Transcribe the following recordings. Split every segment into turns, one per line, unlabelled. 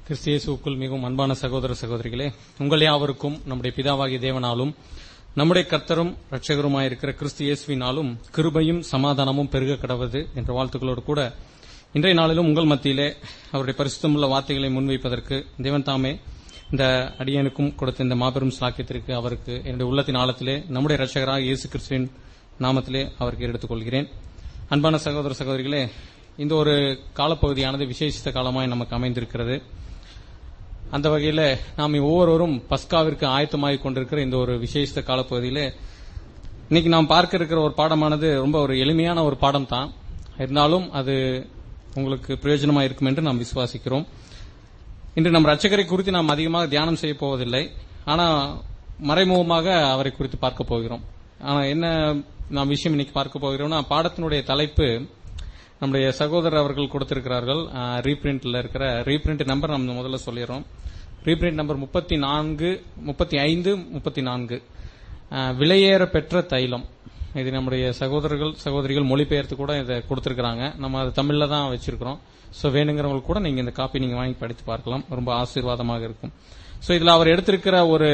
கிறிஸ்து இயேசுவுக்குள் மிகவும் அன்பான சகோதர சகோதரிகளே உங்கள் யாவருக்கும் நம்முடைய பிதாவாகிய தேவனாலும் நம்முடைய கர்த்தரும் இரட்சகருமாயிருக்கிற கிறிஸ்து இயேசுவினாலும் கிருபையும் சமாதானமும் பெருக கடவது என்ற வாழ்த்துக்களோடு கூட இன்றைய நாளிலும் உங்கள் மத்தியிலே அவருடைய பரிசுத்தமுள்ள வார்த்தைகளை முன்வைப்பதற்கு தேவன் தாமே இந்த அடியனுக்கும் கொடுத்த இந்த மாபெரும் சாக்கியத்திற்கு அவருக்கு என்னுடைய உள்ளத்தின் ஆழத்திலே நம்முடைய இரட்சகராக இயேசு கிறிஸ்துவின் நாமத்திலே அவருக்கு எடுத்துக்கொள்கிறேன் அன்பான சகோதர சகோதரிகளே இந்த ஒரு காலப்பகுதியானது விசேஷித்த காலமாய் நமக்கு அமைந்திருக்கிறது அந்த வகையில நாம் ஒவ்வொருவரும் பஸ்காவிற்கு ஆயத்தமாகிக் கொண்டிருக்கிற இந்த ஒரு விசேஷித்த காலப்பகுதியிலே இன்னைக்கு நாம் பார்க்க இருக்கிற ஒரு பாடமானது ரொம்ப ஒரு எளிமையான ஒரு பாடம் தான் இருந்தாலும் அது உங்களுக்கு பிரயோஜனமா இருக்கும் என்று நாம் விசுவாசிக்கிறோம் இன்று நம் ரட்சகரை குறித்து நாம் அதிகமாக தியானம் செய்ய போவதில்லை ஆனா மறைமுகமாக அவரை குறித்து பார்க்க போகிறோம் ஆனா என்ன நாம் விஷயம் இன்னைக்கு பார்க்க போகிறோம்னா பாடத்தினுடைய தலைப்பு நம்முடைய சகோதரர் அவர்கள் கொடுத்திருக்கிறார்கள் ரீபிரிண்ட்ல இருக்கிற ரீபிரிண்ட் நம்பர் நம்ம முதல்ல சொல்லிடுறோம் ரீபிரிண்ட் நம்பர் முப்பத்தி நான்கு முப்பத்தி ஐந்து முப்பத்தி நான்கு விலையேற பெற்ற தைலம் இது நம்முடைய சகோதரர்கள் சகோதரிகள் மொழிபெயர்த்து கூட இதை கொடுத்திருக்கிறாங்க நம்ம அது தமிழ்ல தான் வச்சிருக்கிறோம் சோ வேணுங்கிறவங்களுக்கு கூட நீங்க இந்த காப்பி நீங்க வாங்கி படித்து பார்க்கலாம் ரொம்ப ஆசீர்வாதமாக இருக்கும் சோ இதுல அவர் எடுத்திருக்கிற ஒரு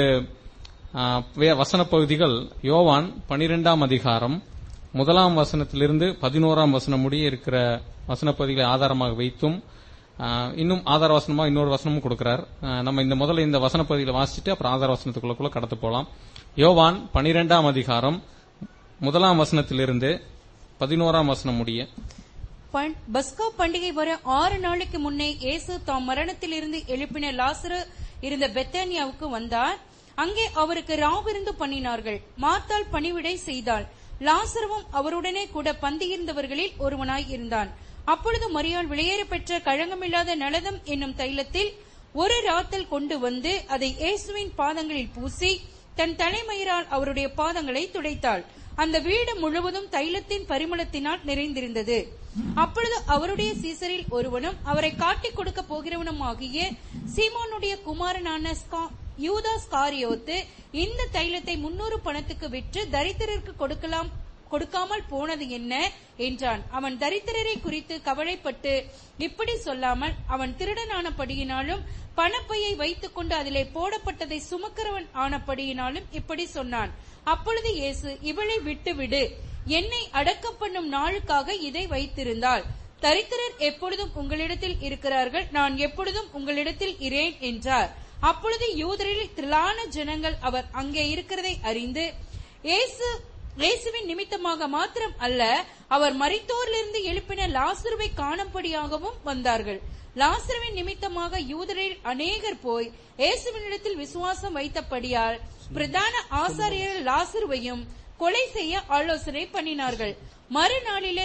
வசன பகுதிகள் யோவான் பனிரெண்டாம் அதிகாரம் முதலாம் வசனத்திலிருந்து பதினோராம் வசனம் முடிய இருக்கிற வசன பகுதிகளை ஆதாரமாக வைத்தும் இன்னும் ஆதார வசனமா இன்னொரு வசனமும் கொடுக்கிறார் நம்ம இந்த முதல்ல இந்த வசன பகுதியில் வாசிச்சுட்டு அப்புறம் ஆதார வசனத்துக்குள்ள கடந்து போலாம் யோவான் பனிரெண்டாம் அதிகாரம் முதலாம் வசனத்திலிருந்து பதினோராம் வசனம் முடிய
பஸ்கா பண்டிகை வர ஆறு நாளைக்கு முன்னே இயேசு தாம் மரணத்திலிருந்து எழுப்பின லாசரு இருந்த பெத்தானியாவுக்கு வந்தார் அங்கே அவருக்கு ராவிருந்து பண்ணினார்கள் மாத்தாள் பணிவிடை செய்தாள் லாசரவும் அவருடனே கூட பந்தியிருந்தவர்களில் ஒருவனாய் இருந்தான் அப்பொழுது மரியாள் வெளியேற பெற்ற கழகமில்லாத நலதம் என்னும் தைலத்தில் ஒரு ராத்தல் கொண்டு வந்து அதை இயேசுவின் பாதங்களில் பூசி தன் தலைமயிரால் அவருடைய பாதங்களை துடைத்தாள் அந்த வீடு முழுவதும் தைலத்தின் பரிமளத்தினால் நிறைந்திருந்தது அப்பொழுது அவருடைய சீசரில் ஒருவனும் அவரை காட்டிக் கொடுக்க போகிறவனும் ஆகிய சீமோனுடைய குமாரனான யூதாஸ் காரியோத்து இந்த தைலத்தை முன்னூறு பணத்துக்கு விற்று தரித்திரருக்கு கொடுக்கலாம் கொடுக்காமல் போனது என்ன என்றான் அவன் தரித்திரரை குறித்து கவலைப்பட்டு இப்படி சொல்லாமல் அவன் திருடனானபடியினாலும் பணப்பையை வைத்துக் கொண்டு அதிலே போடப்பட்டதை சுமக்கிறவன் ஆனபடியினாலும் இப்படி சொன்னான் அப்பொழுது இயேசு இவளை விட்டுவிடு என்னை அடக்கம் பண்ணும் நாளுக்காக இதை வைத்திருந்தாள் தரித்திரர் எப்பொழுதும் உங்களிடத்தில் இருக்கிறார்கள் நான் எப்பொழுதும் உங்களிடத்தில் இரேன் என்றார் அப்பொழுது யூதரில் திரளான ஜனங்கள் அவர் அங்கே இருக்கிறதை அறிந்து இயேசு இயேசுவின் நிமித்தமாக மாத்திரம் அல்ல அவர் மரித்தோரிலிருந்து எழுப்பின லாசுருவை காணும்படியாகவும் வந்தார்கள் லாசுருவின் நிமித்தமாக யூதரில் அநேகர் போய் இயேசுவினிடத்தில் விசுவாசம் வைத்தபடியால் பிரதான ஆசாரியர் லாசுருவையும் கொலை செய்ய ஆலோசனை பண்ணினார்கள் மறுநாளிலே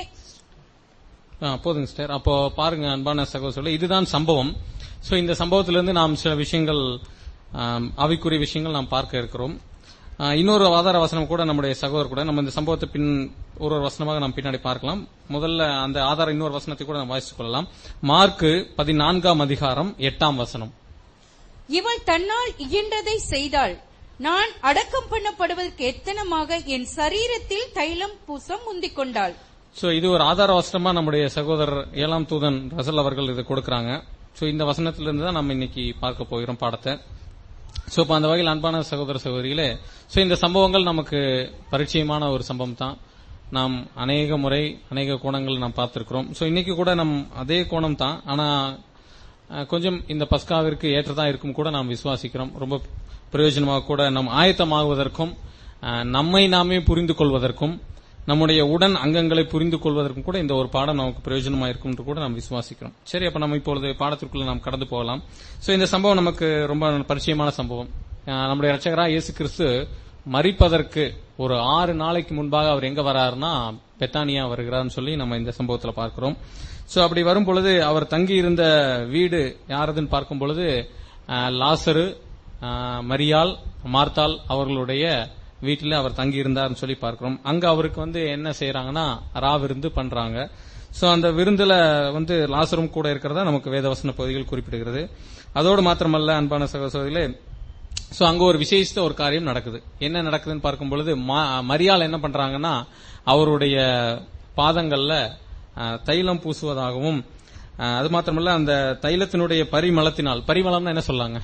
போதுங்க சிஸ்டர் அப்போ பாருங்க அன்பான சகோதரர்கள் இதுதான் சம்பவம் சோ இந்த சம்பவத்திலிருந்து நாம் சில விஷயங்கள் அவைக்குரிய விஷயங்கள் நாம் பார்க்க இருக்கிறோம் இன்னொரு ஆதார வசனம் கூட நம்முடைய சகோதரர் கூட நம்ம இந்த சம்பவத்தை பின் ஒரு ஒரு வசனமாக நாம் பின்னாடி பார்க்கலாம் முதல்ல அந்த ஆதார இன்னொரு வசனத்தை கூட நாம் வாசித்துக் கொள்ளலாம் மார்க்கு பதினான்காம் அதிகாரம் எட்டாம் வசனம்
இவள் தன்னால் இயன்றதை செய்தாள் நான் அடக்கம் பண்ணப்படுவதற்கு எத்தனமாக என் சரீரத்தில் தைலம் பூசம் முந்திக் கொண்டாள்
சோ இது ஒரு ஆதார வசனமா நம்முடைய சகோதரர் ஏழாம் தூதன் ரசல் அவர்கள் இதை கொடுக்கறாங்க சோ இந்த வசனத்திலிருந்து தான் நம்ம இன்னைக்கு பார்க்க போகிறோம் பாடத்தை சோ இப்ப அந்த வகையில் அன்பான சகோதர சகோதரிகளே சோ இந்த சம்பவங்கள் நமக்கு பரிச்சயமான ஒரு சம்பவம் தான் நாம் அநேக முறை அநேக கோணங்கள் நாம் பார்த்திருக்கிறோம் சோ இன்னைக்கு கூட நம் அதே கோணம் தான் ஆனா கொஞ்சம் இந்த பஸ்காவிற்கு ஏற்றதா இருக்கும் கூட நாம் விசுவாசிக்கிறோம் ரொம்ப பிரயோஜனமாக கூட நம் ஆயத்தமாகுவதற்கும் நம்மை நாமே புரிந்து கொள்வதற்கும் நம்முடைய உடன் அங்கங்களை புரிந்து கொள்வதற்கும் கூட இந்த ஒரு பாடம் நமக்கு பிரயோஜனமா இருக்கும் என்று கூட நாம் விசுவாசிக்கிறோம் சரி அப்ப நம்ம இப்பொழுது பாடத்திற்குள்ள நாம் கடந்து போகலாம் சோ இந்த சம்பவம் நமக்கு ரொம்ப பரிச்சயமான சம்பவம் நம்முடைய ரட்சகரா இயேசு கிறிஸ்து மறிப்பதற்கு ஒரு ஆறு நாளைக்கு முன்பாக அவர் எங்க வராருன்னா பெத்தானியா வருகிறார்னு சொல்லி நம்ம இந்த சம்பவத்துல பார்க்கிறோம் சோ அப்படி வரும் பொழுது அவர் தங்கி இருந்த வீடு யாரதுன்னு பார்க்கும் பொழுது லாசரு மரியால் மார்த்தால் அவர்களுடைய வீட்டில் அவர் தங்கி இருந்தார்னு சொல்லி பார்க்கிறோம் அங்க அவருக்கு வந்து என்ன செய்யறாங்கன்னா ரா விருந்து பண்றாங்க சோ அந்த விருந்துல வந்து லாசரும் கூட இருக்கிறதா நமக்கு வேதவசன பகுதிகள் குறிப்பிடுகிறது அதோடு மாத்திரமல்ல அன்பான சகோதரிகளே சோ அங்க ஒரு விசேஷித்த ஒரு காரியம் நடக்குது என்ன நடக்குதுன்னு பார்க்கும் பொழுது மரியாள் என்ன பண்றாங்கன்னா அவருடைய பாதங்கள்ல தைலம் பூசுவதாகவும் அஹ், அது மாத்திரமல்ல அந்த தைலத்தினுடைய பரிமளத்தினால் பரிமளம்னா என்ன சொல்லாங்க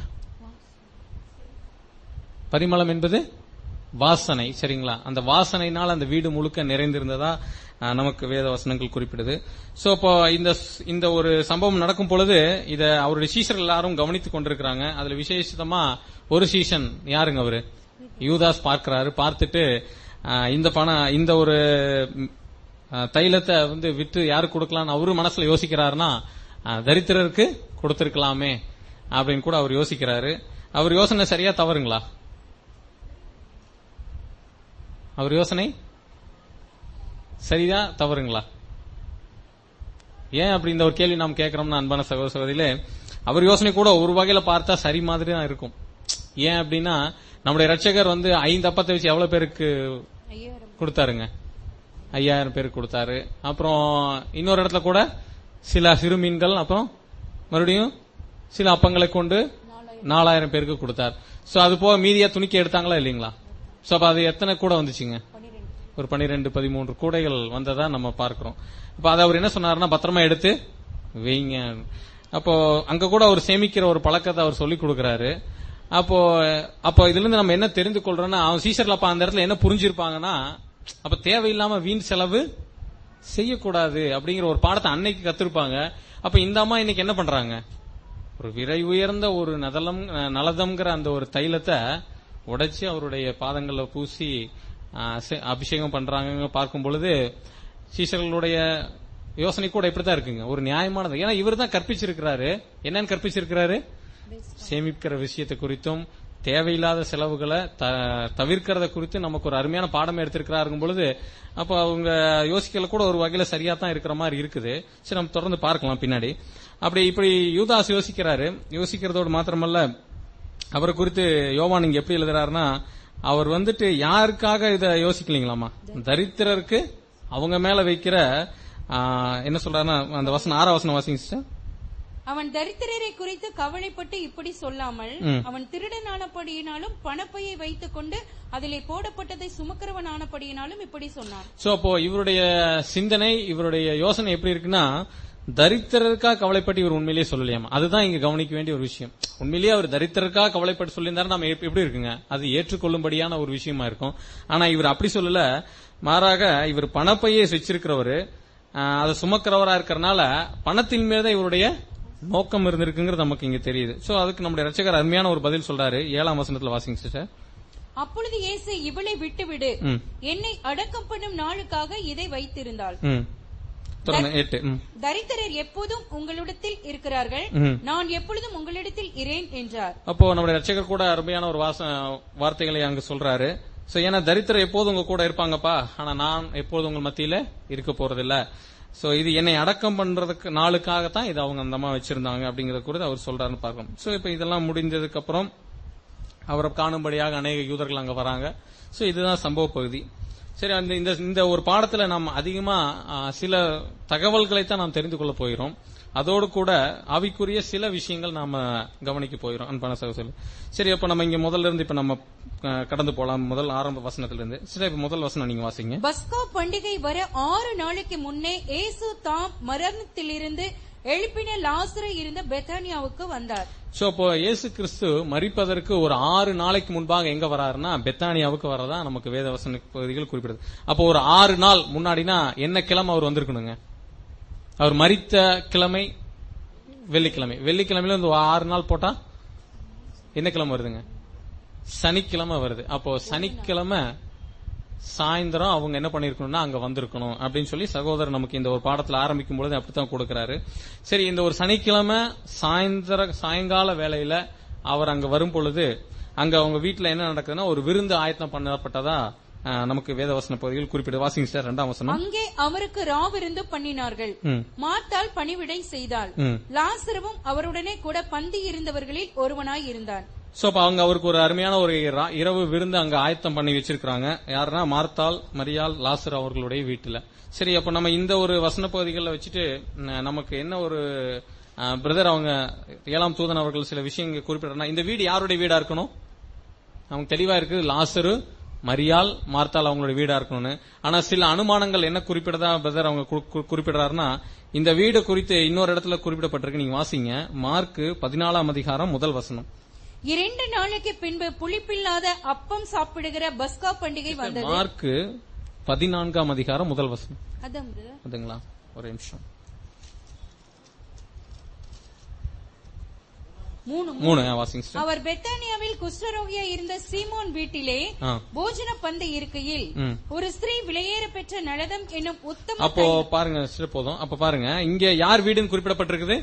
பரிமளம் என்பது வாசனை சரிங்களா அந்த வாசனையினால் அந்த வீடு முழுக்க நிறைந்திருந்ததா அஹ், நமக்கு வேத வசனங்கள் குறிப்பிடுது சோ இப்போ இந்த ஸ்- இந்த ஒரு சம்பவம் நடக்கும் பொழுது இத அவருடைய சீஷர்கள் எல்லாரும் கவனித்துக் கொண்டிருக்கிறாங்க அதுல விசேஷமா ஒரு சீசன் யாருங்க அவரு யூதாஸ் பார்க்கிறாரு பார்த்துட்டு அஹ், இந்த பணம் இந்த ஒரு ம், அஹ், தைலத்தை வந்து வித்து யாருக்கு கொடுக்கலாம்னு அவரு மனசுல யோசிக்கிறாருன்னா அஹ், தரித்திரருக்கு கொடுத்திருக்கலாமே அப்படின்னு கூட அவர் யோசிக்கிறாரு அவர் யோசனை சரியா தவறுங்களா அவர் யோசனை சரியா தவறுங்களா ஏன் அப்படி இந்த ஒரு கேள்வி நாம் கேட்கிறோம்னா அன்பான சகோதர சகோதரிகளே அவர் யோசனை கூட ஒரு வகையில பார்த்தா சரி மாதிரி தான் இருக்கும் ஏன் அப்படின்னா நம்முடைய ரட்சகர் வந்து ஐந்து அப்பத்தை வச்சு எவ்வளவு பேருக்கு
ஐயாயிரம்
கொடுத்தாருங்க ஐயாயிரம் பேருக்கு கொடுத்தாரு அப்புறம் இன்னொரு இடத்துல கூட சில சிறு மீன்கள் அப்புறம் மறுபடியும் சில அப்பங்களை கொண்டு நாலாயிரம் பேருக்கு கொடுத்தார் சோ அது போக மீதியா துணிக்கி எடுத்தாங்களா இல்லீங்களா சோ அப்ப அது எத்தனை கூட வந்துச்சுங்க
பன்னிரெண்டு
ஒரு பன்னிரெண்டு பதிமூன்று கூடைகள் வந்ததா நம்ம பார்க்கிறோம் அப்ப அதை அவர் என்ன சொன்னாருன்னா பத்திரமா எடுத்து வைங்க அப்போ அங்க கூட அவர் சேமிக்கிற ஒரு பழக்கத்தை அவர் சொல்லி கொடுக்கறாரு அப்போ அப்போ இதுல இருந்து நம்ம என்ன தெரிந்து கொள்றோம்னா அவன் சீசர்ல அப்ப அந்த இடத்துல என்ன புரிஞ்சிருப்பாங்கன்னா அப்ப தேவையில்லாம வீண் செலவு செய்யக்கூடாது அப்படிங்கிற ஒரு பாடத்தை அன்னைக்கு கத்திருப்பாங்க அப்ப இந்த அம்மா இன்னைக்கு என்ன பண்றாங்க ஒரு விரை உயர்ந்த ஒரு நதலம் நலதம்ங்கிற அந்த ஒரு தைலத்தை உடைச்சு அவருடைய பாதங்கள்ல பூசி ஆ, செ- அபிஷேகம் பண்றாங்க பார்க்கும் பொழுது சீசர்களுடைய யோசனை கூட இப்படித்தான் இருக்குங்க ஒரு நியாயமானது ஏன்னா இவர் தான் கற்பிச்சிருக்கிறாரு என்னன்னு கற்பிச்சிருக்கிறாரு சேமிக்கிற விஷயத்தை குறித்தும் தேவையில்லாத செலவுகளை த- தவிர்க்கிறத குறித்து நமக்கு ஒரு அருமையான பாடம் எடுத்திருக்கிறாருங்கும் பொழுது அப்ப அவங்க யோசிக்கல கூட ஒரு வகையில சரியா தான் இருக்கிற மாதிரி இருக்குது சரி நம்ம தொடர்ந்து பார்க்கலாம் பின்னாடி அப்படி இப்படி யூதாஸ் யோசிக்கிறாரு யோசிக்கிறதோடு மாத்திரமல்ல அவரை குறித்து யோவான் இங்க எப்படி எழுதுறாருன்னா அவர் வந்துட்டு யாருக்காக இத யோசிக்கலீங்களாமா தரித்திரருக்கு அவங்க மேல வைக்கிற ஆ, என்ன சொல்றாருன்னா அந்த வசனம் ஆறாம் வசனம் வாசிங்க சிஸ்டர்
அவன் தரித்திரரை குறித்து கவலைப்பட்டு இப்படி சொல்லாமல்
ம்.
அவன் திருடனானபடியினாலும் பணப்பையை வைத்துக் கொண்டு அதிலே போடப்பட்டதை சுமக்கிறவனானபடியினாலும் இப்படி சொன்னான்
சோ அப்போ இவருடைய சிந்தனை இவருடைய யோசனை எப்படி இருக்குன்னா தரித்திரருக்காக கவலைப்பட்டு இவர் உண்மையிலேயே சொல்லலையாமா அதுதான் இங்க கவனிக்க வேண்டிய ஒரு விஷயம் உண்மையிலேயே அவர் தரித்திரருக்காக கவலைப்பட்டு சொல்லியிருந்தாரு நம்ம எப்ப- எப்படி இருக்குங்க அது ஏற்றுக்கொள்ளும்படியான ஒரு விஷயமா இருக்கும் ஆனா இவர் அப்படி சொல்லல மாறாக இவர் பணப்பையை வச்சிருக்கிறவரு ஆஹ், அதை சுமக்கிறவரா இருக்கறனால பணத்தின் மீது இவருடைய நோக்கம் இருந்திருக்குங்கிறது நமக்கு இங்க தெரியுது சோ அதுக்கு நம்முடைய ரட்சகர் அருமையான ஒரு பதில் சொல்றாரு ஏழாம் வசனத்துல வாசிங்க சிஸ்டர்
அப்பொழுது இயேசு இவளை விட்டுவிடு
ம்
என்னை அடக்கம் பண்ணும் நாளுக்காக இதை வைத்திருந்தாள்
ம் தொடர்ந்து எட்டு ம்
தரித்திரர் எப்போதும் உங்களிடத்தில் இருக்கிறார்கள்
ம்
நான் எப்பொழுதும் உங்களிடத்தில் இரேன் என்றார்
அப்போ நம்முடைய ரட்சகர் கூட அருமையான ஒரு வாச வார்த்தைகளை அங்க சொல்றாரு சோ ஏன்னா தரித்திரம் எப்போதும் உங்க கூட இருப்பாங்கப்பா ஆனா நான் எப்போதும் உங்க மத்தியில இருக்க போறதில்ல சோ இது என்னை அடக்கம் பண்றதுக்கு நாளுக்காகத்தான் இது அவங்க அந்த அம்மா வச்சிருந்தாங்க அப்படிங்கறத கூட அவர் சொல்றாருன்னு பார்க்கணும் சோ இப்ப இதெல்லாம் முடிந்ததுக்கு அப்புறம் அவரை காணும்படியாக அநேக யூதர்கள் அங்க வராங்க சோ இதுதான் சம்பவ பகுதி சரி அந்த இந்த இந்த ஒரு பாடத்துல நாம் அதிகமா ஆ, சில தகவல்களை தான் நாம் தெரிந்து கொள்ள போகிறோம் அதோடு கூட ஆவிக்குரிய சில விஷயங்கள் நாம கவனிக்க போகிறோம் அன்பான சகோதரர் சரி அப்ப நம்ம இங்க முதல்ல இருந்து இப்ப நம்ம ஆ, கடந்து போலாம் முதல் ஆரம்ப வசனத்துல இருந்து சரி இப்ப முதல் வசனம் நீங்க வாசிங்க
பஸ்கா பண்டிகை வர ஆறு நாளைக்கு முன்னே இயேசு தாம் மரணத்திலிருந்து எழுப்பின லாசரு இருந்த பெத்தானியாவுக்கு வந்தார்
சோ அப்போ இயேசு கிறிஸ்து மரிப்பதற்கு ஒரு ஆறு நாளைக்கு முன்பாக எங்க வராருன்னா பெத்தானியாவுக்கு வரதா நமக்கு வேத வசன பகுதிகள் குறிப்பிடுது அப்போ ஒரு ஆறு நாள் முன்னாடினா என்ன கிழமை அவர் வந்திருக்கணுங்க அவர் மரித்த கிழமை வெள்ளிக்கிழமை வெள்ளிக்கிழமையில இந்த ஆறு நாள் போட்டா என்ன கிழமை வருதுங்க சனிக்கிழமை வருது அப்போ சனிக்கிழமை சாயந்தரம் அவங்க என்ன பண்ணிருக்கணும்னா அங்க வந்திருக்கணும் அப்படின்னு சொல்லி சகோதரர் நமக்கு இந்த ஒரு பாடத்துல ஆரம்பிக்கும் பொழுது அப்படித்தான் கொடுக்கறாரு சரி இந்த ஒரு சனிக்கிழமை சாயந்தர சாயங்கால வேளையில அவர் அங்க வரும் பொழுது அங்க அவங்க வீட்டுல என்ன நடக்குதுன்னா ஒரு விருந்து ஆயத்தம் பண்ணப்பட்டதா அஹ், நமக்கு வேதவசன பகுதியில் குறிப்பிட்டு வாசிங்க சார் ரெண்டாம் வசனம்
அங்கே அவருக்கு ராவிருந்து பண்ணினார்கள்
ம்,
மார்த்தாள் பணிவிடை செய்தாள்
ம்.
லாசருவும் அவருடனே கூட பந்தி இருந்தவர்களில் ஒருவனாய் இருந்தான்
சோ அப்ப அவங்க அவருக்கு ஒரு அருமையான ஒரு ரா- இரவு விருந்து அங்க ஆயத்தம் பண்ணி வச்சிருக்காங்க யாருன்னா மார்த்தாள் மரியாள் லாசர் அவர்களுடைய வீட்டுல சரி அப்ப நம்ம இந்த ஒரு வசன பகுதிகளில் வச்சுட்டு ந- நமக்கு என்ன ஒரு பிரதர் அவங்க ஏழாம் தூதன் அவர்கள் சில விஷயங்கள் குறிப்பிடுறா இந்த வீடு யாருடைய வீடா இருக்கணும் அவங்க தெளிவா இருக்கு லாசரு மரியாள் மார்த்தால் அவங்களுடைய வீடா இருக்கணும்னு ஆனா சில அனுமானங்கள் என்ன குறிப்பிடதா பிரதர் அவங்க கு- கு- குறிப்பிடுறாருன்னா இந்த வீடு குறித்து இன்னொரு இடத்துல குறிப்பிடப்பட்டிருக்கு நீங்க வாசிங்க மார்க் பதினாலாம் அதிகாரம் முதல் வசனம்
இரண்டு நாளைக்கு பின்பு புளிப்பில்லாத அப்பம் சாப்பிடுகிற பஸ்கா பண்டிகை வந்தது
மார்க் பதினான்காம் அதிகாரம் முதல் வசனம்
அதான் brother.
அதுங்களா ஒரு நிமிஷம்
மூணு
மூணு ஆ, வாசிங்க sister.
அவர் பெத்தானியாவில் குஷ்டரோகியா இருந்த சீமோன் வீட்டிலே
ஆ.
போஜன பந்து இருக்கையில்
ம்.
ஒரு ஸ்திரீ விலையேற பெற்ற நலதம் என்னும் உத்தம
அப்போ பாருங்க sister, போதும் அப்ப பாருங்க இங்க யார் வீடுன்னு குறிப்பிடப்பட்டிருக்குது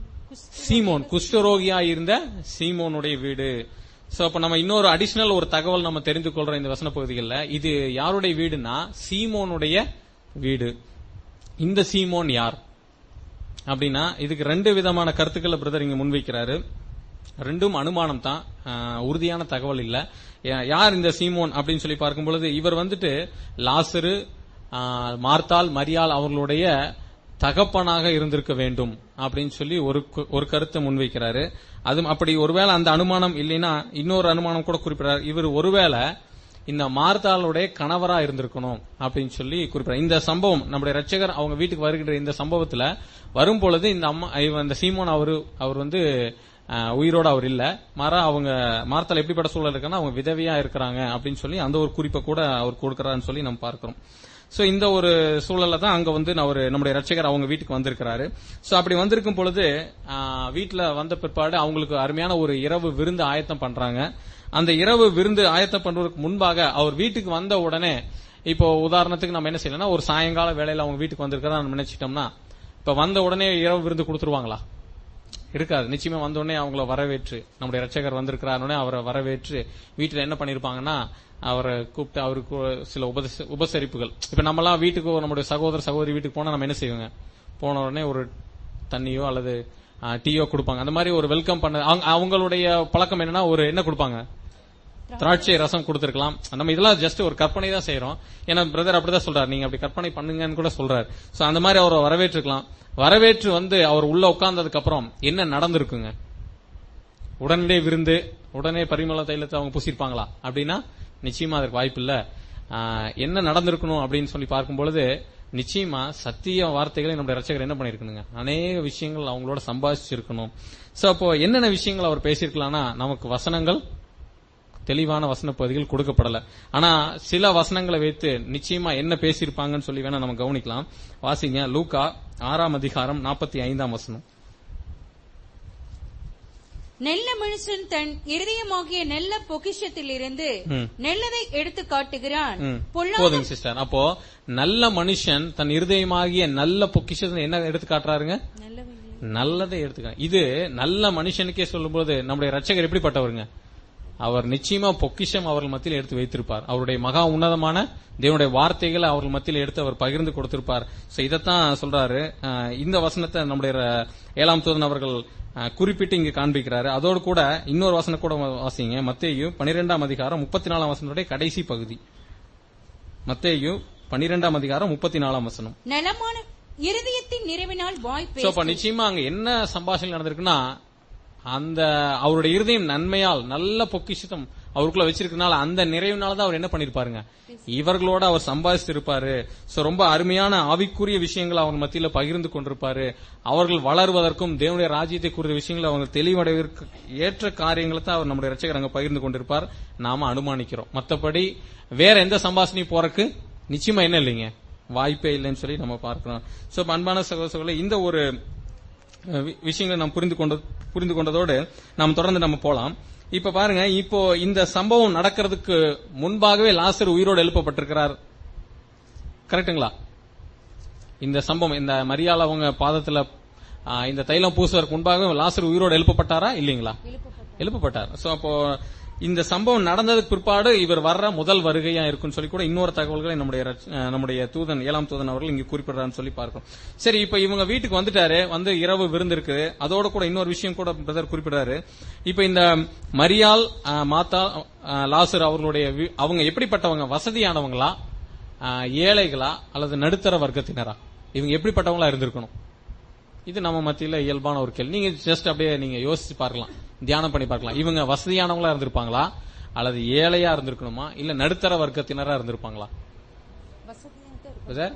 சீமோன் குஷ்டரோகியா இருந்த சீமோனுடைய வீடு சோ அப்ப நம்ம இன்னொரு அடிஷனல் ஒரு தகவல் நம்ம தெரிந்து கொள்றோம் இந்த வசன பகுதிகளில் இது யாருடைய வீடுனா சீமோனுடைய வீடு இந்த சீமோன் யார் அப்படின்னா இதுக்கு ரெண்டு விதமான கருத்துக்களை பிரதர் இங்க முன்வைக்கிறாரு ரெண்டும் அனுமானம் தான் ஆஹ், உறுதியான தகவல் இல்ல யா- யார் இந்த சீமோன் அப்படின்னு சொல்லி பார்க்கும் பொழுது இவர் வந்துட்டு லாசரு ஆஹ், மார்த்தாள் மரியாள் அவர்களுடைய தகப்பனாக இருந்திருக்க வேண்டும் அப்படின்னு சொல்லி ஒரு கு- ஒரு கருத்தை முன்வைக்கிறாரு அது அப்படி ஒருவேளை அந்த அனுமானம் இல்லைன்னா இன்னொரு அனுமானம் கூட குறிப்பிடுறாரு இவர் ஒருவேளை இந்த மார்த்தாளுடைய கணவரா இருந்திருக்கணும் அப்படின்னு சொல்லி குறிப்பிட இந்த சம்பவம் நம்முடைய ரட்சகர் அவங்க வீட்டுக்கு வருகின்ற இந்த சம்பவத்துல வரும் பொழுது இந்த அம்மா இவ- இந்த சீமோன் அவரு அவர் வந்து அஹ், உயிரோட அவர் இல்ல மாறா அவங்க மார்த்தாள் எப்படிப்பட்ட சூழல் இருக்குன்னா அவங்க விதவியா இருக்கிறாங்க அப்படின்னு சொல்லி அந்த ஒரு குறிப்பை கூட அவர் கொடுக்கறாருன்னு சொல்லி நம்ம பார்க்கிறோம் சோ இந்த ஒரு சூழல்ல தான் அங்க வந்து அவர் நம்முடைய ரட்சகர் அவங்க வீட்டுக்கு வந்திருக்கிறாரு சோ அப்படி வந்திருக்கும் பொழுது ஆஹ், வீட்டுல வந்த பிற்பாடு அவங்களுக்கு அருமையான ஒரு இரவு விருந்து ஆயத்தம் பண்றாங்க அந்த இரவு விருந்து ஆயத்தம் பண்றதுக்கு முன்பாக அவர் வீட்டுக்கு வந்த உடனே இப்போ உதாரணத்துக்கு நம்ம என்ன செய்யலாம்னா ஒரு சாயங்கால வேலையில அவங்க வீட்டுக்கு வந்திருக்கிறதா நம்ம நினைச்சிட்டோம்னா இப்ப வந்த உடனே இரவு விருந்து கொடுத்துருவாங்களா இருக்காது நிச்சயமா வந்த உடனே அவங்கள வரவேற்று நம்முடைய ரட்சகர் வந்திருக்கிறாருனே அவரை வரவேற்று வீட்டுல என்ன பண்ணிருப்பாங்கன்னா அவரை கூப்பிட்டு அவருக்கு சில உபதேச- உபசரிப்புகள் இப்ப நம்மலாம் வீட்டுக்கு நம்முடைய சகோதர சகோதரி வீட்டுக்கு போனா நம்ம என்ன செய்வோங்க போன உடனே ஒரு தண்ணியோ அல்லது ஆ, டீயோ கொடுப்பாங்க அந்த மாதிரி ஒரு வெல்கம் பண்ண அவங்க- அவங்களுடைய பழக்கம் என்னன்னா ஒரு என்ன கொடுப்பாங்க திராட்சை ரசம் கொடுத்திருக்கலாம் நம்ம இதெல்லாம் ஜஸ்ட் ஒரு கற்பனை தான் செய்யறோம் ஏன்னா பிரதர் அப்படிதான் சொல்றாரு நீங்க அப்படி கற்பனை பண்ணுங்கன்னு கூட சொல்றாரு சோ அந்த மாதிரி அவரை வரவேற்றுக்கலாம் வரவேற்று வந்து அவர் உள்ள உட்கார்ந்ததுக்கு அப்புறம் என்ன நடந்திருக்குங்க உடனே விருந்து உடனே பரிமள தைலத்தை அவங்க பூசிருப்பாங்களா அப்படின்னா நிச்சயமா அதற்கு வாய்ப்பு இல்ல ஆஹ், என்ன நடந்திருக்கணும் அப்படின்னு சொல்லி பார்க்கும் பொழுது நிச்சயமா சத்திய வார்த்தைகளை நம்முடைய ரட்சகர் என்ன பண்ணிருக்கணுங்க அநேக விஷயங்கள் அவங்களோட சம்பாதிச்சிருக்கணும் சோ அப்போ என்னென்ன விஷயங்கள் அவர் பேசியிருக்கலாம்னா நமக்கு வசனங்கள் தெளிவான வசன பகுதிகள் கொடுக்கப்படல ஆனா சில வசனங்களை வைத்து நிச்சயமா என்ன பேசியிருப்பாங்கன்னு சொல்லி வேணா நம்ம கவனிக்கலாம் வாசிங்க லூக்கா ஆறாம் அதிகாரம் நாற்பத்தி ஐந்தாம் வசனம்
நெல்ல மனுஷன் தன் இருதயமாகிய நெல்ல பொக்கிஷத்திலிருந்து
ம்.
நெல்லதை எடுத்து காட்டுகிறான்
ம்.
பொல்லாத
போதுங்க சிஸ்டர் அப்போ நல்ல மனுஷன் தன் இருதயமாகிய நல்ல பொக்கிஷத்தை என்ன எடுத்து காட்டுறாருங்க
நல்லவைகளை
நல்லதை எடுத்துக்க இது நல்ல மனுஷனுக்கே சொல்லும்போது நம்முடைய ரட்சகர் எப்படிப்பட்டவருங்க அவர் நிச்சயமா பொக்கிஷம் அவர்கள் மத்தியில் எடுத்து வைத்திருப்பார் அவருடைய மகா உன்னதமான தேவனுடைய வார்த்தைகளை அவர்கள் மத்தியில் எடுத்து அவர் பகிர்ந்து கொடுத்திருப்பார் சோ இதைத்தான் சொல்றாரு அஹ், இந்த வசனத்தை நம்முடைய ர- ஏழாம் தூதன் அவர்கள் அஹ், குறிப்பிட்டு இங்கு காண்பிக்கிறாரு அதோடு கூட இன்னொரு வசனம் கூட வாசிங்க மத்தேயு பனிரெண்டாம் அதிகாரம் முப்பத்தி நாலாம் வசனத்துடைய கடைசி பகுதி மத்தேயு பனிரெண்டாம் அதிகாரம் முப்பத்தி நாலாம் வசனம்
நலமான இருதயத்தின் நிறைவினால் வாய்
சோ
பேசும்
அப்ப நிச்சயமா அங்க என்ன சம்பாஷணை நடந்திருக்குன்னா அந்த அவருடைய இருதயம் நன்மையால் நல்ல பொக்கிஷம் அவருக்குள்ள வச்சிருக்கனால அந்த நிறைவுனால தான் அவர் என்ன பண்ணிருப்பாருங்க இவர்களோட அவர் சம்பாதிச்சிருப்பாரு சோ ரொம்ப அருமையான ஆவிக்குரிய விஷயங்களை அவங்க மத்தியில பகிர்ந்து கொண்டிருப்பாரு அவர்கள் வளருவதற்கும் தேவனுடைய ராஜ்யத்தை குறித்த விஷயங்களை அவங்க தெளிவடைவதற்கு ஏற்ற காரியங்களை தான் அவர் நம்முடைய ரட்சகர் அங்க பகிர்ந்து கொண்டிருப்பார் நாம அனுமானிக்கிறோம் மத்தபடி வேற எந்த சம்பாஷணையும் போறக்கு நிச்சயமா என்ன இல்லைங்க வாய்ப்பே இல்லைன்னு சொல்லி நம்ம பார்க்கிறோம் சோ அன்பான சகோதரர்களே இந்த ஒரு அஹ், வி- விஷயங்களை நாம் புரிந்து கொண்ட புரிந்து கொண்டதோடு நாம் தொடர்ந்து நம்ம போலாம் இப்ப பாருங்க இப்போ இந்த சம்பவம் நடக்கிறதுக்கு முன்பாகவே லாசர் உயிரோடு எழுப்பப்பட்டிருக்கிறார் கரெக்ட்டுங்களா இந்த சம்பவம் இந்த மரியாள் அவங்க பாதத்துல ஆஹ், இந்த தைலம் பூசுவதற்கு முன்பாகவே லாசர் உயிரோடு எழுப்பப்பட்டாரா இல்லீங்களா எழுப்பப்பட்டார் சோ அப்போ இந்த சம்பவம் நடந்ததுக்கு பிற்பாடு இவர் வர்ற முதல் வருகையா இருக்குன்னு சொல்லி கூட இன்னொரு தகவல்களை நம்முடைய ரட்ச- அஹ், நம்முடைய தூதன் ஏழாம் தூதன் அவர்கள் இங்க குறிப்பிடுறான்னு சொல்லி பார்க்கிறோம் சரி இப்ப இவங்க வீட்டுக்கு வந்துட்டாரு வந்து இரவு விருந்து இருக்குது அதோட கூட இன்னொரு விஷயம் கூட பிரதர் குறிப்பிடுறாரு இப்ப இந்த மரியாள் அஹ், மாத்தா அஹ், லாசர் அவர்களுடைய வீ- அவங்க எப்படிப்பட்டவங்க வசதியானவங்களா அஹ், ஏழைகளா அல்லது நடுத்தர வர்க்கத்தினரா இவங்க எப்படிப்பட்டவங்களா இருந்திருக்கணும் இது நம்ம மத்தியில இயல்பான ஒரு கேள்வி நீங்க ஜஸ்ட் அப்படியே நீங்க யோசிச்சு பார்க்கலாம் தியானம் பண்ணி பார்க்கலாம் இவங்க வசதியானவங்களா இருந்திருப்பாங்களா அல்லது ஏழையா இருந்திருக்கணுமா இல்ல நடுத்தர வர்க்கத்தினரா இருந்திருப்பாங்களா பிரதர்?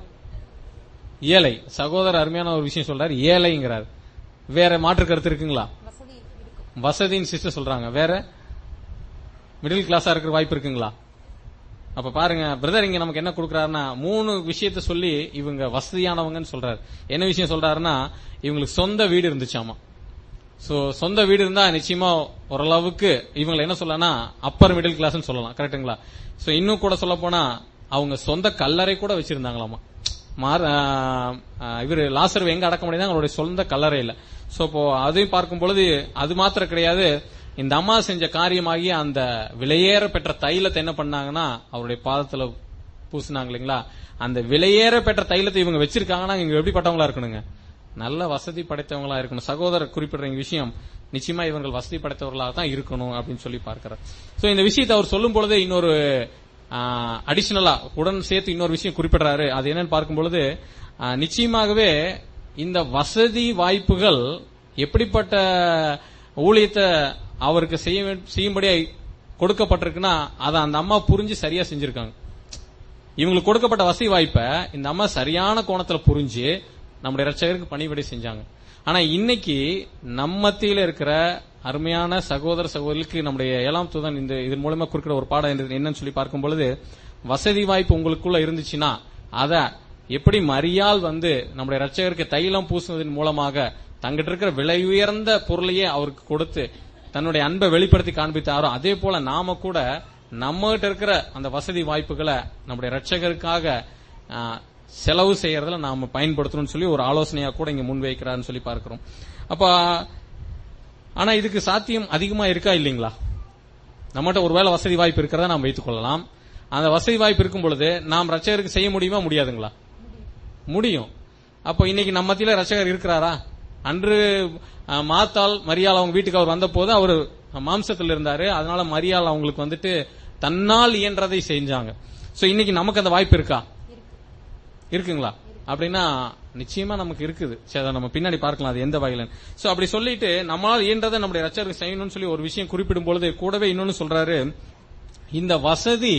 ஏழை சகோதரர் அருமையான ஒரு விஷயம் சொல்றாரு ஏழைங்கிறார் வேற மாற்று கருத்து இருக்குங்களா வசதின்னு சிஸ்டர் சொல்றாங்க வேற மிடில் கிளாஸா இருக்கிற வாய்ப்பு இருக்குங்களா அப்ப பாருங்க பிரதர் இங்க நமக்கு என்ன கொடுக்கறாருன்னா மூணு விஷயத்த சொல்லி இவங்க வசதியானவங்கன்னு சொல்றாரு என்ன விஷயம் சொல்றாருன்னா இவங்களுக்கு சொந்த வீடு இருந்துச்சாமா சோ சொந்த வீடு இருந்தா நிச்சயமா ஓரளவுக்கு இவங்களை என்ன சொல்லலாம் அப்பர் மிடில் கிளாஸ்னு சொல்லலாம் கரெக்ட்டுங்களா சோ இன்னும் கூட சொல்ல போனா அவங்க சொந்த கல்லறை கூட வச்சிருந்தாங்களாமா மார்- ஆ, ஆ, இவரு லாசர் எங்க அடக்க முடியாது அவருடைய சொந்த கல்லறையில சோ இப்போ அதையும் பார்க்கும் பொழுது அது மாத்திரம் கிடையாது இந்த அம்மா செஞ்ச காரியமாகி அந்த விலையேற பெற்ற தைலத்தை என்ன பண்ணாங்கன்னா அவருடைய பாதத்துல பூசினாங்க இல்லைங்களா அந்த விலையேற பெற்ற தைலத்தை இவங்க வச்சிருக்காங்கன்னா இவங்க எப்படிப்பட்டவங்களா இருக்கணுங்க நல்ல வசதி படைத்தவங்களா இருக்கணும் சகோதரர் குறிப்பிடுற இந்த விஷயம் நிச்சயமா இவர்கள் வசதி படைத்தவர்களாக தான் இருக்கணும் அப்படின்னு சொல்லி பார்க்கிறார் சோ இந்த விஷயத்தை அவர் சொல்லும் பொழுது இன்னொரு அடிஷனலா உடன் சேர்த்து இன்னொரு விஷயம் குறிப்பிடுறாரு அது என்னன்னு பார்க்கும் பொழுது ஆ, நிச்சயமாகவே இந்த வசதி வாய்ப்புகள் எப்படிப்பட்ட ஊழியத்தை அவருக்கு செய்ய வே- செய்யும்படியா கொடுக்கப்பட்டிருக்குன்னா அதை அந்த அம்மா புரிஞ்சு சரியா செஞ்சிருக்காங்க இவங்களுக்கு கொடுக்கப்பட்ட வசதி வாய்ப்பை இந்த அம்மா சரியான கோணத்துல புரிஞ்சு நம்முடைய ரட்சகருக்கு பணிவிடை செஞ்சாங்க ஆனா இன்னைக்கு நம்ம மத்தியில இருக்கிற அருமையான சகோதர சகோதரிக்கு நம்முடைய ஏழாம் தூதன் இந்த இதன் மூலமா குறிக்கிற ஒரு பாடம் என்ன- என்னன்னு சொல்லி பார்க்கும் பொழுது வசதி வாய்ப்பு உங்களுக்குள்ள இருந்துச்சுன்னா அத எப்படி மரியால் வந்து நம்முடைய ரட்சகருக்கு தைலம் பூசுவதன் மூலமாக தங்கிட்ட இருக்கிற விலை உயர்ந்த பொருளையே அவருக்கு கொடுத்து தன்னுடைய அன்பை வெளிப்படுத்தி காண்பித்தாரோ அதே போல நாம கூட நம்ம கிட்ட இருக்கிற அந்த வசதி வாய்ப்புகளை நம்முடைய ரட்சகருக்காக ஆ, செலவு செய்யறதுல நாம பயன்படுத்தணும்னு சொல்லி ஒரு ஆலோசனையா கூட இங்க முன்வைக்கிறாருன்னு சொல்லி பார்க்கிறோம் அப்ப ஆனா இதுக்கு சாத்தியம் அதிகமா இருக்கா இல்லீங்களா நம்மகிட்ட ஒருவேளை வசதி வாய்ப்பு இருக்கிறதா நாம் வைத்துக் கொள்ளலாம் அந்த வசதி வாய்ப்பு இருக்கும் பொழுது நாம் ரட்சகருக்கு செய்ய முடியுமா முடியாதுங்களா முடியும் அப்போ இன்னைக்கு நம்ம மத்தியில ரட்சகர் இருக்கிறாரா அன்று அஹ், மாத்தாள் மரியாள் அவங்க வீட்டுக்கு அவர் வந்த போது அவர் மாம்சத்தில் இருந்தாரு அதனால மரியாள் அவங்களுக்கு வந்துட்டு தன்னால் இயன்றதை செஞ்சாங்க சோ இன்னைக்கு நமக்கு அந்த வாய்ப்பு இருக்கா இருக்குங்களா அப்படின்னா நிச்சயமா நமக்கு இருக்குது சரி அதை நம்ம பின்னாடி பார்க்கலாம் அது எந்த வகையில சோ அப்படி சொல்லிட்டு நம்மளால் இயன்றதை நம்முடைய ரச்சருக்கு செய்யணும்னு சொல்லி ஒரு விஷயம் குறிப்பிடும் பொழுது கூடவே இன்னொன்னு சொல்றாரு இந்த வசதி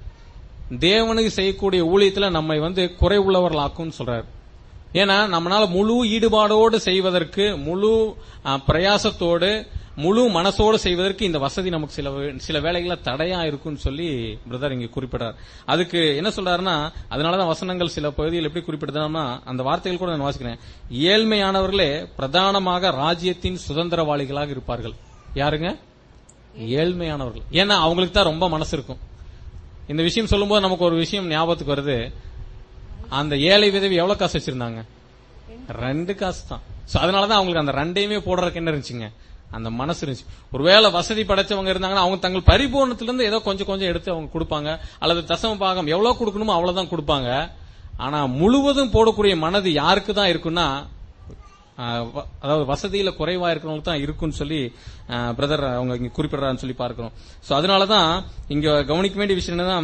தேவனுக்கு செய்யக்கூடிய ஊழியத்துல நம்மை வந்து குறை உள்ளவர்களாக்கும்னு சொல்றாரு ஏன்னா நம்மளால முழு ஈடுபாடோடு செய்வதற்கு முழு அஹ், பிரயாசத்தோடு முழு மனசோடு செய்வதற்கு இந்த வசதி நமக்கு சில வே- சில வேலைகள தடையா இருக்கும்னு சொல்லி பிரதர் இங்க குறிப்பிடார் அதுக்கு என்ன சொல்றாருன்னா அதனாலதான் வசனங்கள் சில பகுதிகள் எப்படி குறிப்பிடுதுன்னா அந்த வார்த்தைகள் கூட நான் வாசிக்கிறேன் ஏழ்மையானவர்களே பிரதானமாக ராஜ்யத்தின் சுதந்திரவாளிகளாக இருப்பார்கள் யாருங்க ஏழ்மையானவர்கள் ஏன்னா அவங்களுக்கு தான் ரொம்ப மனசு இருக்கும் இந்த விஷயம் சொல்லும்போது நமக்கு ஒரு விஷயம் ஞாபகத்துக்கு வருது அந்த ஏழை விதவி எவ்வளவு காசு வச்சிருந்தாங்க ரெண்டு காசு தான் சோ அதனாலதான் அவங்களுக்கு அந்த ரெண்டையுமே போடுறதுக்கு என்ன இருந்துச்சுங்க அந்த மனசு இருந்துச்சு ஒருவேளை வசதி படைச்சவங்க இருந்தாங்கன்னா அவங்க தங்கள் பரிபூர்ணத்திலிருந்து ஏதோ கொஞ்சம் கொஞ்சம் எடுத்து அவங்க கொடுப்பாங்க அல்லது தசம பாகம் எவ்வளவு கொடுக்கணுமோ அவ்வளவுதான் கொடுப்பாங்க ஆனா முழுவதும் போடக்கூடிய மனது யாருக்கு தான் இருக்குன்னா ஆஹ் வ- அதாவது வசதியில குறைவா இருக்கிறவங்களுக்கு தான் இருக்குன்னு சொல்லி பிரதர் அவங்க இங்க குறிப்பிடுறான்னு சொல்லி பார்க்கிறோம் சோ அதனாலதான் இங்க கவனிக்க வேண்டிய விஷயம் என்னன்னா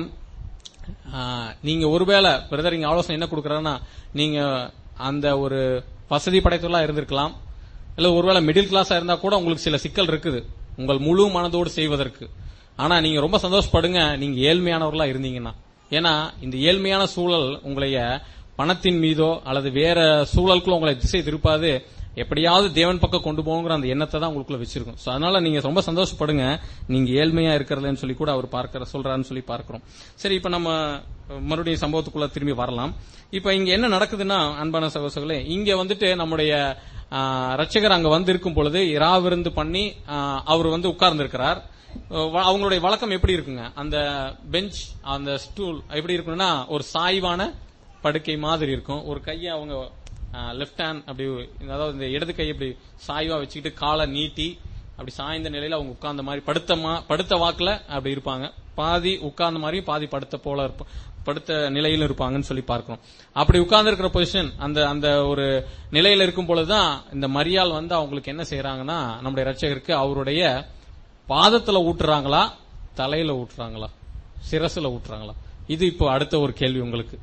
ஆஹ் நீங்க ஒருவேளை பிரதர் இங்க ஆலோசனை என்ன கொடுக்கறாருன்னா நீங்க அந்த ஒரு வசதி படைத்தவர்களா இருந்திருக்கலாம் இல்ல ஒருவேளை மிடில் கிளாஸா இருந்தா கூட உங்களுக்கு சில சிக்கல் இருக்குது உங்கள் முழு மனதோடு செய்வதற்கு ஆனா நீங்க ரொம்ப சந்தோஷப்படுங்க நீங்க ஏழ்மையானவர்களா இருந்தீங்கன்னா ஏன்னா இந்த ஏழ்மையான சூழல் உங்களைய பணத்தின் மீதோ அல்லது வேற சூழலுக்குள்ள உங்களை திசை திருப்பாது எப்படியாவது தேவன் பக்கம் கொண்டு போங்கிற அந்த எண்ணத்தை தான் உங்களுக்குள்ள வச்சிருக்கும் சோ அதனால நீங்க ரொம்ப சந்தோஷப்படுங்க நீங்க ஏழ்மையா இருக்கிறதுன்னு சொல்லி கூட அவர் பார்க்கிற சொல்றாருன்னு சொல்லி பார்க்கிறோம் சரி இப்ப நம்ம அஹ், மறுபடியும் சம்பவத்துக்குள்ள திரும்பி வரலாம் இப்ப இங்க என்ன நடக்குதுன்னா அன்பான சகோசர்களே இங்க வந்துட்டு நம்முடைய ஆஹ், ரட்சகர் அங்க வந்து இருக்கும் பொழுது இராவிருந்து பண்ணி ஆஹ், அவர் வந்து உட்கார்ந்து இருக்கிறார் அவங்களுடைய வழக்கம் எப்படி இருக்குங்க அந்த பெஞ்ச் அந்த ஸ்டூல் எப்படி இருக்குன்னா ஒரு சாய்வான படுக்கை மாதிரி இருக்கும் ஒரு கையை அவங்க லெஃப்ட் ஹேண்ட் அப்படி அதாவது இந்த இடது கை இப்படி சாய்வா வச்சுக்கிட்டு காலை நீட்டி அப்படி சாய்ந்த நிலையில அவங்க உட்கார்ந்த மாதிரி படுத்த மா- படுத்த வாக்குல அப்படி இருப்பாங்க பாதி உட்கார்ந்த மாதிரியும் பாதி படுத்த போல இருப்ப படுத்த நிலையில இருப்பாங்கன்னு சொல்லி பார்க்கிறோம் அப்படி உட்கார்ந்து இருக்கிற பொசிஷன் அந்த அந்த ஒரு நிலையில இருக்கும் பொழுதுதான் இந்த மரியாள் வந்து அவங்களுக்கு என்ன செய்யறாங்கன்னா நம்முடைய ரட்சகருக்கு அவருடைய பாதத்துல ஊட்டுறாங்களா தலையில ஊட்டுறாங்களா சிரசுல ஊட்டுறாங்களா இது இப்போ அடுத்த ஒரு கேள்வி உங்களுக்கு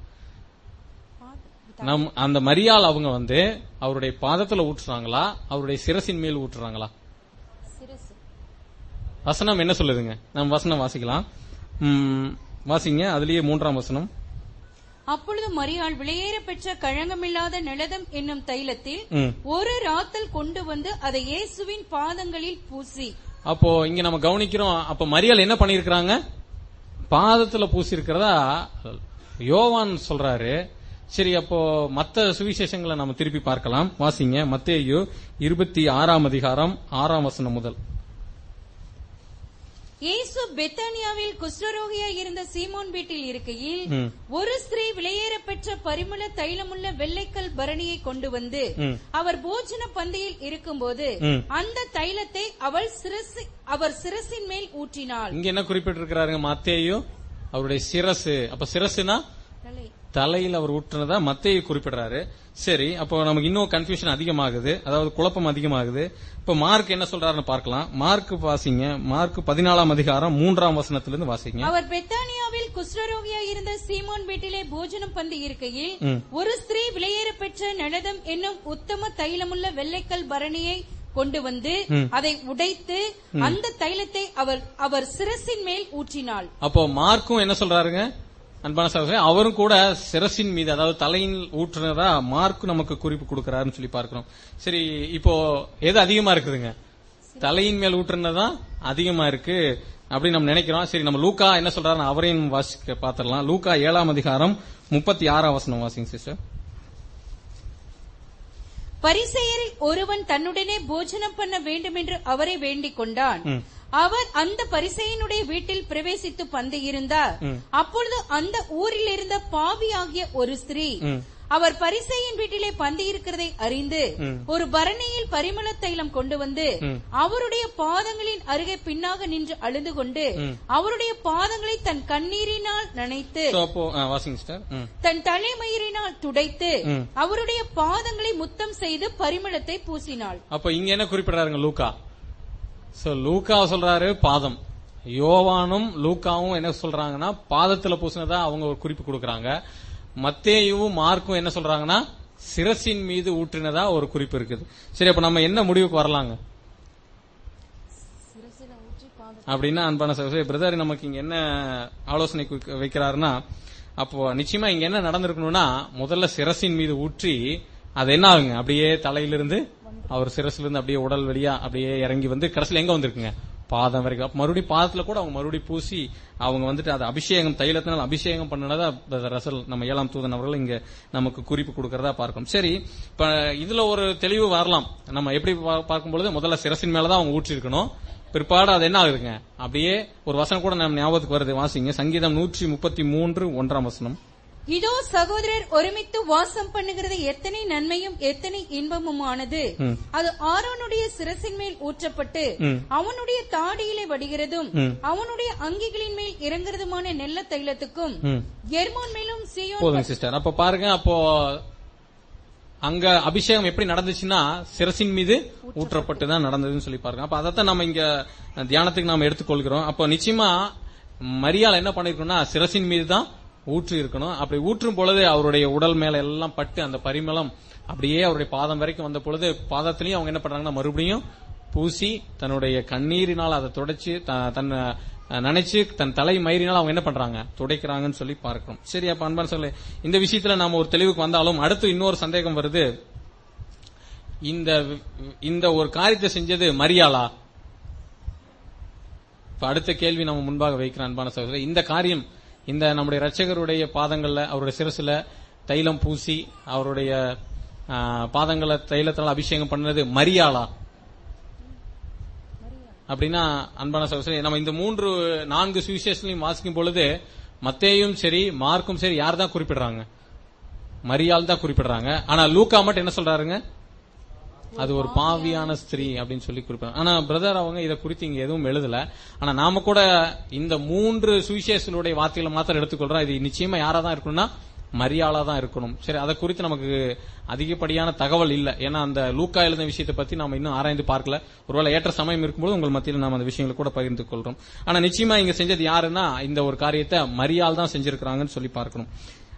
நம் அந்த மரியாள் அவங்க வந்து அவருடைய பாதத்துல ஊற்றுறாங்களா அவருடைய சிரசின் மேல் ஊற்றுறாங்களா வசனம் என்ன சொல்லுதுங்க நம்ம வசனம் வாசிக்கலாம் ம், வாசிங்க அதுலயே மூன்றாம் வசனம்
அப்பொழுது மரியாள் விலையேற பெற்ற கழகமில்லாத நிலதம் என்னும் தைலத்தில்
ம்.
ஒரு ராத்தல் கொண்டு வந்து அதை இயேசுவின் பாதங்களில் பூசி
அப்போ இங்க நம்ம கவனிக்கிறோம் அப்ப மரியாள் என்ன பண்ணிருக்கிறாங்க பாதத்துல பூசி இருக்கிறதா யோவான் சொல்றாரு சரி அப்போ மத்த சுவிசேஷங்களை நம்ம திருப்பி பார்க்கலாம் வாசிங்க மத்தேயு இருபத்தி ஆறாம் அதிகாரம் ஆறாம் வசனம் முதல்
இயேசு பெத்தானியாவில் குஷ்டரோகியாய் இருந்த சீமோன் வீட்டில் இருக்கையில்
ம்.
ஒரு ஸ்திரீ விலையேற பெற்ற பரிமள தைலமுள்ள வெள்ளைக்கல் பரணியை கொண்டு வந்து
ம்.
அவர் போஜன பந்தியில் இருக்கும்போது
ம்.
அந்த தைலத்தை அவள் சிரசு அவர் சிரசின் மேல் ஊற்றினாள்
இங்க என்ன குறிப்பிட்டிருக்கிறாருங்க மத்தேயு அவருடைய சிரசு அப்ப சிரசுனா
தலை.
தலையில் அவர் ஊற்றுனதா மத்தேயு குறிப்பிடுறாரு சரி அப்போ நமக்கு இன்னும் கன்ஃபியூஷன் அதிகமாகுது அதாவது குழப்பம் அதிகமாகுது இப்ப மார்க் என்ன சொல்றாருன்னு பார்க்கலாம் மார்க் வாசிங்க மார்க் பதினாலாம் அதிகாரம் மூன்றாம் வசனத்திலிருந்து வாசிங்க
அவர் பெத்தானியாவில் குஷ்டரோகியாய் இருந்த சீமோன் வீட்டிலே போஜனம் பந்தி இருக்கையில்
ம்.
ஒரு ஸ்திரீ விலையேற பெற்ற நலதம் என்னும் உத்தம தைலமுள்ள வெள்ளைக்கல் பரணியை கொண்டு வந்து
ம்.
அதை உடைத்து அந்த தைலத்தை அவர் அவர் சிரசின் மேல் ஊற்றினாள்
அப்போ மார்க்கும் என்ன சொல்றாருங்க அன்பான சகோதரரே அவரும் கூட சிரசின் மீது அதாவது தலையில் ஊற்றுனதா மார்க் நமக்கு குறிப்பு கொடுக்கறாருன்னு சொல்லி பார்க்கிறோம் சரி இப்போ எது அதிகமா இருக்குதுங்க தலையின் மேல் ஊற்றுனதா அதிகமா இருக்கு அப்படி நம்ம நினைக்கிறோம் சரி நம்ம லூக்கா என்ன சொல்றாரு அவரையும் வாசிக்க பாத்திரலாம் லூக்கா ஏழாம் அதிகாரம் முப்பத்தி ஆறாம் வசனம் வாசிங்க சிஸ்டர்
பரிசெயரில் ஒருவன் தன்னுடனே போஜனம் பண்ண வேண்டுமென்று அவரை வேண்டிக் கொண்டான்
ம்.
அவர் அந்த பரிசெயனுடைய வீட்டில் பிரவேசித்து பந்து இருந்தார்
ம்.
அப்பொழுது அந்த ஊரில் இருந்த பாவி ஆகிய ஒரு ஸ்திரீ
ம்.
அவர் பரிசேயின் வீட்டிலே பந்தி இருக்கிறதை அறிந்து
ம்.
ஒரு பரணியில் பரிமள தைலம் கொண்டு வந்து
ம்.
அவருடைய பாதங்களின் அருகே பின்னாக நின்று அழுது கொண்டு
ம்.
அவருடைய பாதங்களை தன் கண்ணீரினால் நனைத்து
So, அப்போ ஆ, வாசிங்க சிஸ்டர் ம்.
தன் தலைமயிரினால் துடைத்து
ம்.
அவருடைய பாதங்களை முத்தம் செய்து பரிமளத்தை பூசினாள்
அப்ப இங்க என்ன குறிப்பிடுறாருங்க லூக்கா சோ லூக்கா சொல்றாரு பாதம் யோவானும் லூக்காவும் என்ன சொல்றாங்கன்னா பாதத்துல பூசினதா அவங்க ஒரு குறிப்பு கொடுக்கறாங்க மத்தேயுவும் மார்க்கும் என்ன சொல்றாங்கன்னா சிரசின் மீது ஊற்றினதா ஒரு குறிப்பு இருக்குது சரி அப்ப நம்ம என்ன முடிவுக்கு வரலாங்க அப்படின்னா அன்பான சகோதரி பிரதர் நமக்கு இங்க என்ன ஆலோசனை கு- வைக்கிறாருன்னா அப்போ நிச்சயமா இங்க என்ன நடந்திருக்கணும்னா முதல்ல சிரசின் மீது ஊற்றி அது என்ன ஆகுங்க அப்படியே தலையிலிருந்து அவர் சிரசுல இருந்து அப்படியே உடல் வழியா அப்படியே இறங்கி வந்து கடைசியில எங்க வந்திருக்குங்க பாதம் வரைக்கும் அப்ப மறுபடியும் பாதத்துல கூட அவங்க மறுபடியும் பூசி அவங்க வந்துட்டு அது அபிஷேகம் தைலத்தினால் அபிஷேகம் பண்ணனதா பிரதர் ரசல் நம்ம ஏழாம் தூதன் அவர்கள் இங்க நமக்கு குறிப்பு கொடுக்கறதா பார்க்கணும் சரி இப்ப இதுல ஒரு தெளிவு வரலாம் நம்ம எப்படி பா- பார்க்கும்பொழுது முதல்ல சிரசின் மேலதான் அவங்க ஊற்றி இருக்கணும் பிற்பாடு அது என்ன ஆகுதுங்க அப்படியே ஒரு வசனம் கூட நம்ம ஞாபகத்துக்கு வருது வாசிங்க சங்கீதம் நூற்றி முப்பத்தி மூன்று ஒன்றாம் வசனம்
இதோ சகோதரர் ஒருமித்து வாசம் பண்ணுகிறது எத்தனை நன்மையும் எத்தனை இன்பமுமானது
ம்.
அது ஆரோனுடைய சிரசின் மேல் ஊற்றப்பட்டு
ம்.
அவனுடைய தாடியிலே வடிகிறதும்
ம்.
அவனுடைய அங்கிகளின் மேல் இறங்குறதுமான நெல்ல தைலத்துக்கும்
ம்.
எர்மோன் மேலும் சீயோன்
போதுங்க சிஸ்டர் அப்ப பாருங்க அப்போ அங்க அபிஷேகம் எப்படி நடந்துச்சுன்னா சிரசின் மீது ஊற்றப்பட்டு தான் நடந்ததுன்னு சொல்லி பாருங்க அப்ப அதைத்தான் நம்ம இங்க தியானத்துக்கு நாம எடுத்துக்கொள்கிறோம் அப்போ நிச்சயமா மரியாள் என்ன பண்ணிருக்கோம்னா சிரசின் மீது தான் ஊற்றி இருக்கணும் அப்படி ஊற்றும் பொழுது அவருடைய உடல் மேல எல்லாம் பட்டு அந்த பரிமளம் அப்படியே அவருடைய பாதம் வரைக்கும் வந்த பொழுது பாதத்திலையும் அவங்க என்ன பண்றாங்கன்னா மறுபடியும் பூசி தன்னுடைய கண்ணீரினால் அதை துடைச்சு த- தன்னை அஹ், நினைச்சு தன் தலை மயிரினால் அவங்க என்ன பண்றாங்க துடைக்கிறாங்கன்னு சொல்லி பார்க்கிறோம் சரி அப்ப அன்பான சொல்லி இந்த விஷயத்துல நாம ஒரு தெளிவுக்கு வந்தாலும் அடுத்து இன்னொரு சந்தேகம் வருது இந்த இந்த ஒரு காரியத்தை செஞ்சது மரியாளா இப்ப அடுத்த கேள்வி நம்ம முன்பாக வைக்கிற அன்பான சகோதரர் இந்த காரியம் இந்த நம்முடைய ரட்சகருடைய பாதங்கள்ல அவருடைய சிரசுல தைலம் பூசி அவருடைய ஆ, பாதங்களை தைலத்தால் அபிஷேகம் பண்ணது மரியாளா அப்படின்னா அன்பான சகோதரி நம்ம இந்த மூன்று நான்கு சுவிசேஷங்களையும் வாசிக்கும் பொழுது மத்தேயும் சரி மார்க்கும் சரி யார் தான் குறிப்பிடுறாங்க மரியாள் தான் குறிப்பிடுறாங்க ஆனா லூக்கா மட்டும் என்ன சொல்றாருங்க அது ஒரு பாவியான ஸ்திரீ அப்படின்னு சொல்லி குறிப்பிடுறாங்க ஆனா பிரதர் அவங்க இதை குறித்து இங்க எதுவும் எழுதல ஆனா நாம கூட இந்த மூன்று சுவிசேஷனுடைய வார்த்தைகளை மாத்திரம் எடுத்துக்கொள்றோம் இது நிச்சயமா யாரா தான் இருக்கணும்னா மரியாளா தான் இருக்கணும் சரி அதை குறித்து நமக்கு அதிகப்படியான தகவல் இல்ல ஏன்னா அந்த லூக்கா எழுதின விஷயத்தை பத்தி நாம இன்னும் ஆராய்ந்து பார்க்கல ஒருவேளை ஏற்ற சமயம் இருக்கும்போது உங்கள் மத்தியில் நாம அந்த விஷயங்களை கூட பகிர்ந்து கொள்றோம் ஆனா நிச்சயமா இங்க செஞ்சது யாருன்னா இந்த ஒரு காரியத்தை மரியாள் தான் செஞ்சிருக்கிறாங்கன்னு சொல்லி பார்க்கணும்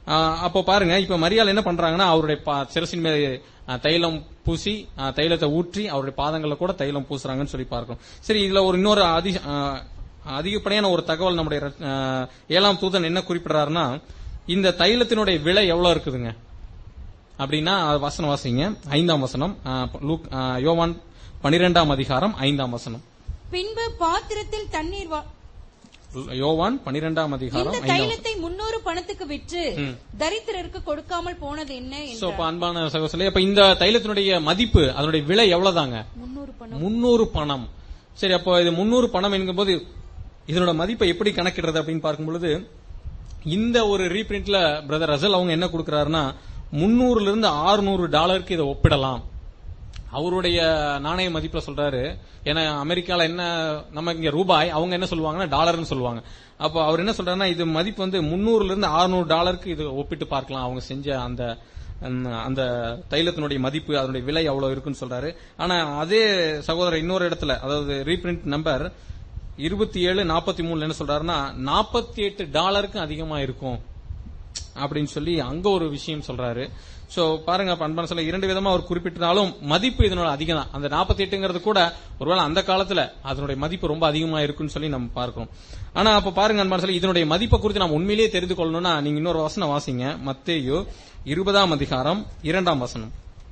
ஆஹ் அப்போ பாருங்க இப்ப மரியாள் என்ன பண்றாங்கன்னா அவருடைய பா- சிரசின் மேல ஆஹ், தைலம் பூசி ஆஹ், தைலத்தை ஊற்றி அவருடைய பாதங்கள்ல கூட தைலம் பூசுறாங்கன்னு சொல்லி பார்க்கிறோம் சரி இதுல ஒரு இன்னொரு அதிக ஆஹ், அதிகப்படியான ஒரு தகவல் நம்முடைய ரத்- ஆஹ், ஏழாம் தூதன் என்ன குறிப்பிடுறாருன்னா இந்த தைலத்தினுடைய விலை எவ்வளவு இருக்குதுங்க அப்படின்னா அது வசனம் வாசிங்க ஐந்தாம் வசனம் ஆஹ், லூக் ஆஹ், யோவான் பனிரெண்டாம் அதிகாரம் ஐந்தாம் வசனம்
பின்பு பாத்திரத்தில் தண்ணீர் வா-
யோவான் பனிரெண்டாம் அதிகாரம்
இந்த
ஐந்தாம்
தைலத்தை முன்னூறு பணத்துக்கு விற்று தரித்திரருக்கு கொடுக்காமல் போனது என்ன
சோ
என்றார்.
இப்ப அன்பான சகோதரர்களே இப்ப இந்த தைலத்தினுடைய மதிப்பு அதனுடைய விலை எவ்வளவுதாங்க
முன்னூறு பணம்
முன்னூறு பணம் சரி அப்போ இது முன்னூறு பணம் என்கும்போது இதனோட மதிப்பை எப்படி கணக்கிடுறது அப்படின்னு பார்க்கும் பொழுது இந்த ஒரு ரீபிரிண்ட்ல பிரதர் ரசல் அவங்க என்ன கொடுக்கறாருன்னா முன்னூறுல இருந்து 600 டாலருக்கு இதை ஒப்பிடலாம் அவருடைய நாணய மதிப்புல சொல்றாரு ஏன்னா அமெரிக்கால என்ன நம்ம இங்க ரூபாய் அவங்க என்ன சொல்லுவாங்கன்னா டாலர்னு சொல்லுவாங்க அப்போ அவர் என்ன சொல்றாருன்னா இது மதிப்பு வந்து முன்னூறுல இருந்து 600 டாலருக்கு இது ஒப்பிட்டு பார்க்கலாம் அவங்க செஞ்ச அந்த அந்த- அந்த தைலத்தினுடைய மதிப்பு அதனுடைய விலை அவ்வளவு இருக்குன்னு சொல்றாரு ஆனா அதே சகோதரர் இன்னொரு இடத்துல அதாவது ரீபிரிண்ட் நம்பர் இருபத்தி ஏழு நாற்பத்தி மூணுல என்ன சொல்றாருன்னா நாற்பத்தி எட்டு டாலருக்கு அதிகமா இருக்கும் அப்படின்னு சொல்லி அங்க ஒரு விஷயம் சொல்றாரு சோ பாருங்க அப்ப அன்பான சொல்ல இரண்டு விதமா அவர் குறிப்பிட்டாலும் மதிப்பு இதனோட அதிகம் தான் அந்த 48 எட்டுங்கிறது கூட ஒருவேளை அந்த காலத்துல அதனுடைய மதிப்பு ரொம்ப அதிகமா இருக்குன்னு சொல்லி நம்ம பார்க்கிறோம் ஆனா அப்ப பாருங்க அன்பான சொல்ல இதனுடைய மதிப்பை குறித்து நாம் உண்மையிலேயே தெரிந்து கொள்ளணும்னா நீங்க இன்னொரு வசனம் வாசிங்க மத்தேயு இருபதாம் அதிகாரம் இரண்டாம் வசனம்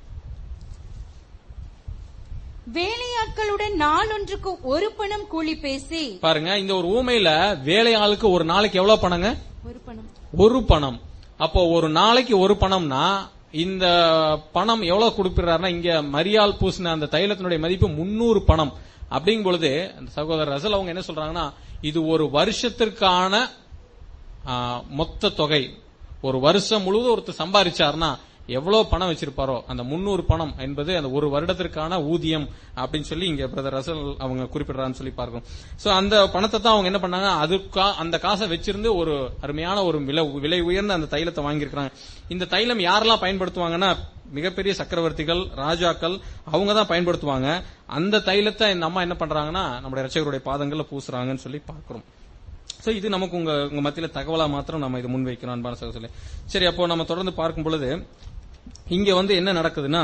வேலையாட்களுடன் நாளொன்றுக்கு ஒரு பணம் கூலி பேசி
பாருங்க இந்த ஒரு ஊமையில வேலையாளுக்கு ஒரு நாளைக்கு எவ்வளவு பணங்க
ஒரு பணம்
ஒரு பணம் அப்போ ஒரு நாளைக்கு ஒரு பணம்னா இந்த பணம் எவ்வளவு கொடுப்பிடுறாருன்னா இங்க மரியாள் பூசின அந்த தைலத்தினுடைய மதிப்பு முன்னூறு பணம் அப்படிங்கும் பொழுது அந்த சகோதரர் ரசல் அவங்க என்ன சொல்றாங்கன்னா இது ஒரு வருஷத்திற்கான ஆ, மொத்த தொகை ஒரு வருஷம் முழுவதும் ஒருத்தர் சம்பாதிச்சாருன்னா எவ்வளவு பணம் வச்சிருப்பாரோ அந்த முன்னூறு பணம் என்பது அந்த ஒரு வருடத்திற்கான ஊதியம் அப்படின்னு சொல்லி இங்க பிரதர் ரசல் அவங்க குறிப்பிடுறான்னு சொல்லி பார்க்கிறோம் சோ அந்த பணத்தை தான் அவங்க என்ன பண்ணாங்க அதுக்கா அந்த காசை வச்சிருந்து ஒரு அருமையான ஒரு விலை விலை உயர்ந்த அந்த தைலத்தை வாங்கியிருக்கிறாங்க இந்த தைலம் யாரெல்லாம் பயன்படுத்துவாங்கன்னா மிகப்பெரிய சக்கரவர்த்திகள் ராஜாக்கள் அவங்க தான் பயன்படுத்துவாங்க அந்த தைலத்தை இந்த அம்மா என்ன பண்றாங்கன்னா நம்முடைய ரட்சகருடைய பாதங்கள்ல பூசுறாங்கன்னு சொல்லி பார்க்கிறோம் சோ இது நமக்கு உங்க உங்க மத்தியில தகவலா மாத்திரம் நம்ம இதை முன்வைக்கிறோம் அன்பான சகோதரர்களே சரி அப்போ நம்ம தொடர்ந்து பார்க்கும் பொழுது இங்க வந்து என்ன நடக்குதுன்னா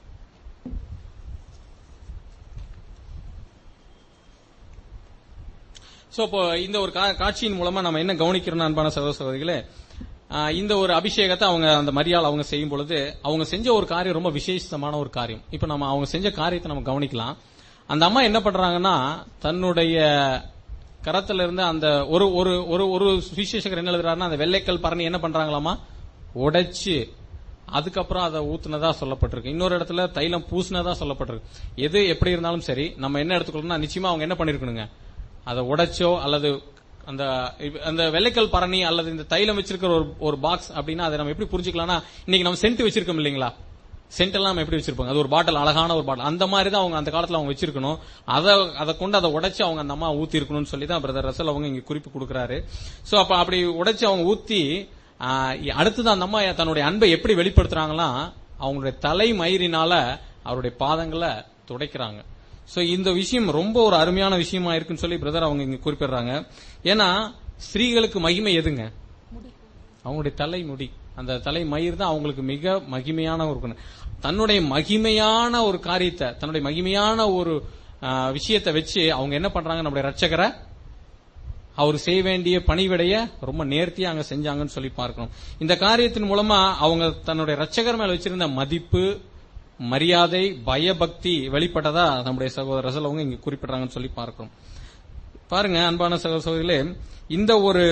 சோ இப்போ இந்த ஒரு கா- காட்சியின் மூலமா நம்ம என்ன கவனிக்கிறோம் அன்பான சகோதர சகோதரிகளே ஆஹ் இந்த ஒரு அபிஷேகத்தை அவங்க அந்த மரியாதை அவங்க செய்யும் பொழுது அவங்க செஞ்ச ஒரு காரியம் ரொம்ப விசேஷமான ஒரு காரியம் இப்ப நம்ம அவங்க செஞ்ச காரியத்தை நம்ம கவனிக்கலாம் அந்த அம்மா என்ன பண்றாங்கன்னா தன்னுடைய கரத்துல இருந்து அந்த ஒரு ஒரு ஒரு ஒரு சுவிசேஷகர் என்ன எழுதுறாருன்னா அந்த வெள்ளைக்கல் பரணி என்ன பண்றாங்களாமா உடைச்சு அதுக்கப்புறம் அதை ஊத்துனதா சொல்லப்பட்டிருக்கு இன்னொரு இடத்துல தைலம் பூசினதா சொல்லப்பட்டிருக்கு எது எப்படி இருந்தாலும் சரி நம்ம என்ன எடுத்துக்கணும்னா நிச்சயமா அவங்க என்ன பண்ணிருக்கணுங்க அதை உடைச்சோ அல்லது அந்த அந்த வெள்ளைக்கல் பரணி அல்லது இந்த தைலம் வச்சிருக்கிற ஒரு ஒரு பாக்ஸ் அப்படின்னா அதை நம்ம எப்படி புரிஞ்சுக்கலாம்னா இன்னைக்கு நம்ம சென்ட் வச்சிருக்கோம் இல்லைங்களா சென்ட் எல்லாம் நம்ம எப்படி வச்சிருப்பாங்க அது ஒரு பாட்டில் அழகான ஒரு பாட்டில் அந்த மாதிரி தான் அவங்க அந்த காலத்துல அவங்க வச்சிருக்கணும் அதை அதை கொண்டு அதை உடைச்சு அவங்க அந்த அம்மா ஊத்தி இருக்கணும்னு சொல்லி தான் பிரதர் ரசல் அவங்க இங்க குறிப்பு கொடுக்கறாரு சோ அப்ப அப்படி உடைச்சு அவங்க ஊத்தி ஆஹ், அடுத்தது அந்த அம்மா தன்னுடைய அன்பை எப்படி வெளிப்படுத்துறாங்களா அவங்களுடைய தலை மயிரினால அவருடைய பாதங்களை துடைக்கிறாங்க சோ இந்த விஷயம் ரொம்ப ஒரு அருமையான விஷயமா இருக்குன்னு சொல்லி பிரதர் அவங்க இங்க குறிப்பிடுறாங்க ஏன்னா ஸ்திரீகளுக்கு மகிமை எதுங்க அவங்களுடைய தலைமுடி அந்த தலை மயிர் தான் அவங்களுக்கு மிக மகிமையான ஒரு குணம். தன்னுடைய மகிமையான ஒரு காரியத்தை தன்னுடைய மகிமையான ஒரு ஆ, விஷயத்தை வச்சு அவங்க என்ன பண்றாங்க நம்முடைய ரட்சகரை அவர் செய்ய வேண்டிய பணிவிடைய ரொம்ப நேர்த்தியா அங்க செஞ்சாங்கன்னு சொல்லி பார்க்கணும் இந்த காரியத்தின் மூலமா அவங்க தன்னுடைய ரட்சகர் மேல வச்சிருந்த மதிப்பு மரியாதை பயபக்தி வெளிப்பட்டதா நம்முடைய சகோதரர் ரசல் அவங்க இங்க குறிப்பிடுறாங்கன்னு சொல்லி பார்க்கிறோம் பாருங்க அன்பான சகோதர சகோதரிகளே இந்த ஒரு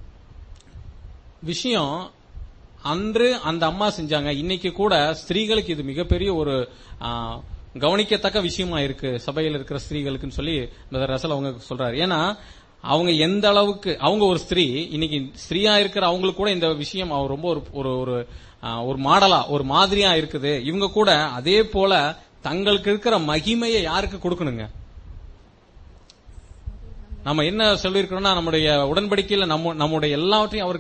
விஷயம் அன்று அந்த அம்மா செஞ்சாங்க இன்னைக்கு கூட ஸ்திரீகளுக்கு இது மிகப்பெரிய ஒரு ஆ, கவனிக்கத்தக்க விஷயமா இருக்கு சபையில் இருக்கிற ஸ்திரீகளுக்குன்னு சொல்லி பிரதர் ரசல் அவங்க சொல்றாரு ஏன்னா அவங்க எந்த அளவுக்கு அவங்க ஒரு ஸ்திரீ இன்னைக்கு ஸ்திரீயா இருக்கிற அவங்களுக்கு கூட இந்த விஷயம் அவர் ரொம்ப ஒரு ஒரு ஒரு ஆ, ஒரு மாடலா ஒரு மாதிரியா இருக்குது இவங்க கூட அதே போல தங்களுக்கு இருக்கிற மகிமையை யாருக்கு கொடுக்கணுங்க நம்ம என்ன சொல்லியிருக்கிறோம்னா நம்முடைய உடன்படிக்கையில நம்ம நம்முடைய எல்லாவற்றையும் அவருக்கு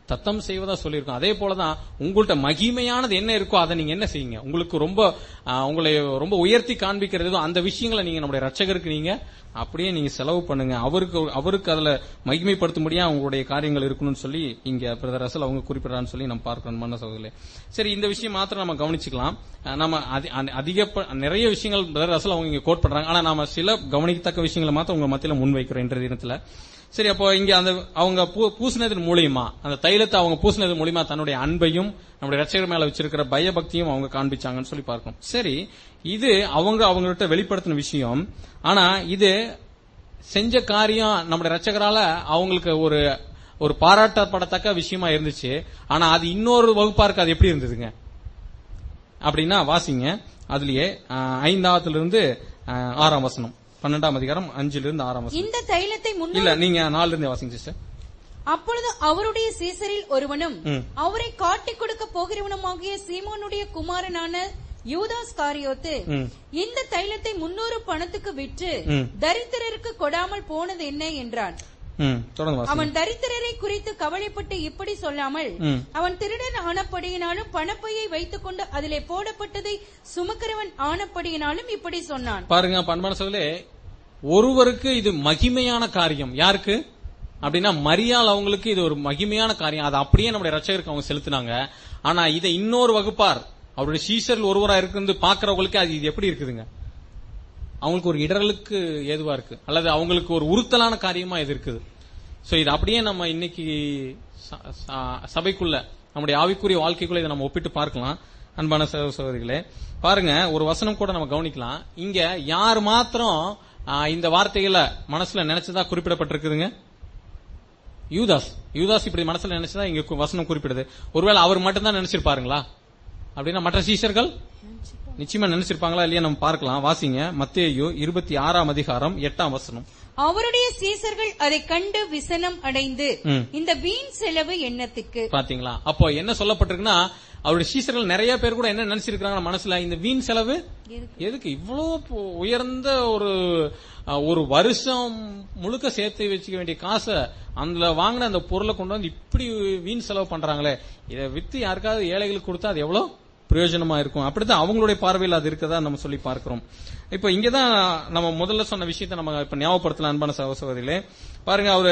தத்தம் செய்வதா சொல்லியிருக்கோம் அதே போலதான் உங்கள்ட்ட மகிமையானது என்ன இருக்கோ அதை நீங்க என்ன செய்யுங்க உங்களுக்கு ரொம்ப ஆ, உங்களை ரொம்ப உயர்த்தி காண்பிக்கிறது அந்த விஷயங்களை நீங்க நம்முடைய ரட்சகருக்கு நீங்க அப்படியே நீங்க செலவு பண்ணுங்க அவருக்கு அவருக்கு அதுல மகிமைப்படுத்தும்படியா உங்களுடைய காரியங்கள் இருக்கணும்னு சொல்லி இங்க பிரதர் ரசல் அவங்க குறிப்பிடறான்னு சொல்லி நம்ம பார்க்கிறோம் மன்ன சகோதரர்களே சரி இந்த விஷயம் மாத்திரம் நம்ம கவனிச்சுக்கலாம் அஹ் நம்ம அதி- அ- அதிக ப- நிறைய விஷயங்கள் பிரதர் ரசல் அவங்க இங்க கோட் பண்றாங்க ஆனா நாம சில கவனிக்கத்தக்க விஷயங்களை மாத்திரம் உங்க மத்தியில முன்வைக்கிறோம் இன்றைய தினத்துல சரி அப்போ இங்க அந்த அவங்க பூ- பூசினதன் மூலியமா அந்த தைலத்தை அவங்க பூசினது மூலியமா தன்னுடைய அன்பையும் நம்முடைய ரட்சகர் மேல வச்சிருக்கிற பயபக்தியும் அவங்க காண்பிச்சாங்கன்னு சொல்லி பார்க்கணும் சரி இது அவங்க அவங்கள்ட்ட வெளிப்படுத்தின விஷயம் ஆனா இது செஞ்ச காரியம் நம்முடைய ரட்சகரால அவங்களுக்கு ஒரு ஒரு பாராட்டப்படத்தக்க விஷயமா இருந்துச்சு ஆனா அது இன்னொரு வகுப்பாருக்கு அது எப்படி இருந்ததுங்க அப்படின்னா வாசிங்க அதுலயே ஆஹ், ஐந்தாவதுல இருந்து ஆஹ், ஆறாம் வசனம் பன்னெண்டாம் அதிகாரம் அஞ்சுல இருந்து ஆறாம் வசனம்
இந்த தைலத்தை முன்னூறு
இல்ல நீங்க நாலுல இருந்து வாசிங்க சிஸ்டர்
அப்பொழுது அவருடைய சீசரில் ஒருவனும்
ம்.
அவரை காட்டிக் கொடுக்க போகிறவனுமாகிய சீமோனுடைய குமாரனான யூதாஸ் காரியோத்து
ம்.
இந்த தைலத்தை முன்னூறு பணத்துக்கு விற்று
ம்.
தரித்திரருக்கு கொடாமல் போனது என்ன என்றான்
ம் தொடர்ந்து வாசிங்க
அவன் தரித்திரரை குறித்து கவலைப்பட்டு இப்படி சொல்லாமல்
ம்.
அவன் திருடன் ஆனப்படியினாலும் பணப்பையை வைத்துக் கொண்டு அதிலே போடப்பட்டதை சுமக்கிறவன் ஆனப்படியினாலும் இப்படி சொன்னான்
பாருங்க பண்பான சொல்லலே ஒருவருக்கு இது மகிமையான காரியம் யாருக்கு அப்படின்னா மரியாள் அவங்களுக்கு இது ஒரு மகிமையான காரியம் அதை அப்படியே நம்முடைய ரட்சகருக்கு அவங்க செலுத்தினாங்க ஆனா இதை இன்னொரு வகுப்பார் அவருடைய சீசரில் ஒருவரா இருந்து பாக்குறவங்களுக்கு அது இது எப்படி இருக்குதுங்க அவங்களுக்கு ஒரு இடரலுக்கு ஏதுவா இருக்கு அல்லது அவங்களுக்கு ஒரு உறுத்தலான காரியமா இது இருக்குது சோ இது அப்படியே நம்ம இன்னைக்கு ச- ச- சபைக்குள்ள நம்முடைய ஆவிக்குரிய வாழ்க்கைக்குள்ள இதை நம்ம ஒப்பிட்டு பார்க்கலாம் அன்பான சகோதர சகோதரிகளே பாருங்க ஒரு வசனம் கூட நம்ம கவனிக்கலாம் இங்க யார் மாத்திரம் ஆ, இந்த வார்த்தைகளை மனசுல நினைச்சதா குறிப்பிடப்பட்டிருக்குதுங்க யூதாஸ் யூதாஸ் இப்படி மனசுல நினைச்சதா இங்க கு- வசனம் குறிப்பிடுது ஒருவேளை அவர் மட்டும்தான் நினைச்சிருப்பாருங்களா அப்படின்னா மற்ற சீஷர்கள் நிச்சயமா நினைச்சிருப்பாங்களா இல்லையா நம்ம பார்க்கலாம் வாசிங்க மத்தேயு இருபத்தி ஆறாம் அதிகாரம் எட்டாம் வசனம்
அவருடைய சீசர்கள் அதை கண்டு விசனம் அடைந்து
ம்.
இந்த வீண் செலவு எண்ணத்துக்கு
பாத்தீங்களா அப்போ என்ன சொல்லப்பட்டிருக்குன்னா அவருடைய சீசர்கள் நிறைய பேர் கூட என்ன நினைச்சிருக்காங்க மனசுல இந்த வீண் செலவு எதுக்கு இவ்வளவு பு- உயர்ந்த ஒரு அஹ், ஒரு வருஷம் முழுக்க சேர்த்து வச்சுக்க வேண்டிய காசை அதுல வாங்கின அந்த பொருளை கொண்டு வந்து இப்படி வீண் செலவு பண்றாங்களே இதை வித்து யாருக்காவது ஏழைகளுக்கு கொடுத்தா அது எவ்வளவு பிரயோஜனமா இருக்கும் அப்படித்தான் அவங்களுடைய பார்வையில் அது இருக்கதா நம்ம சொல்லி பார்க்கிறோம் இப்ப இங்கதான் நம்ம முதல்ல சொன்ன விஷயத்தை நம்ம இப்ப ஞாபகப்படுத்தலாம் அன்பான சகோதர சகோதரிகளே பாருங்க அவரு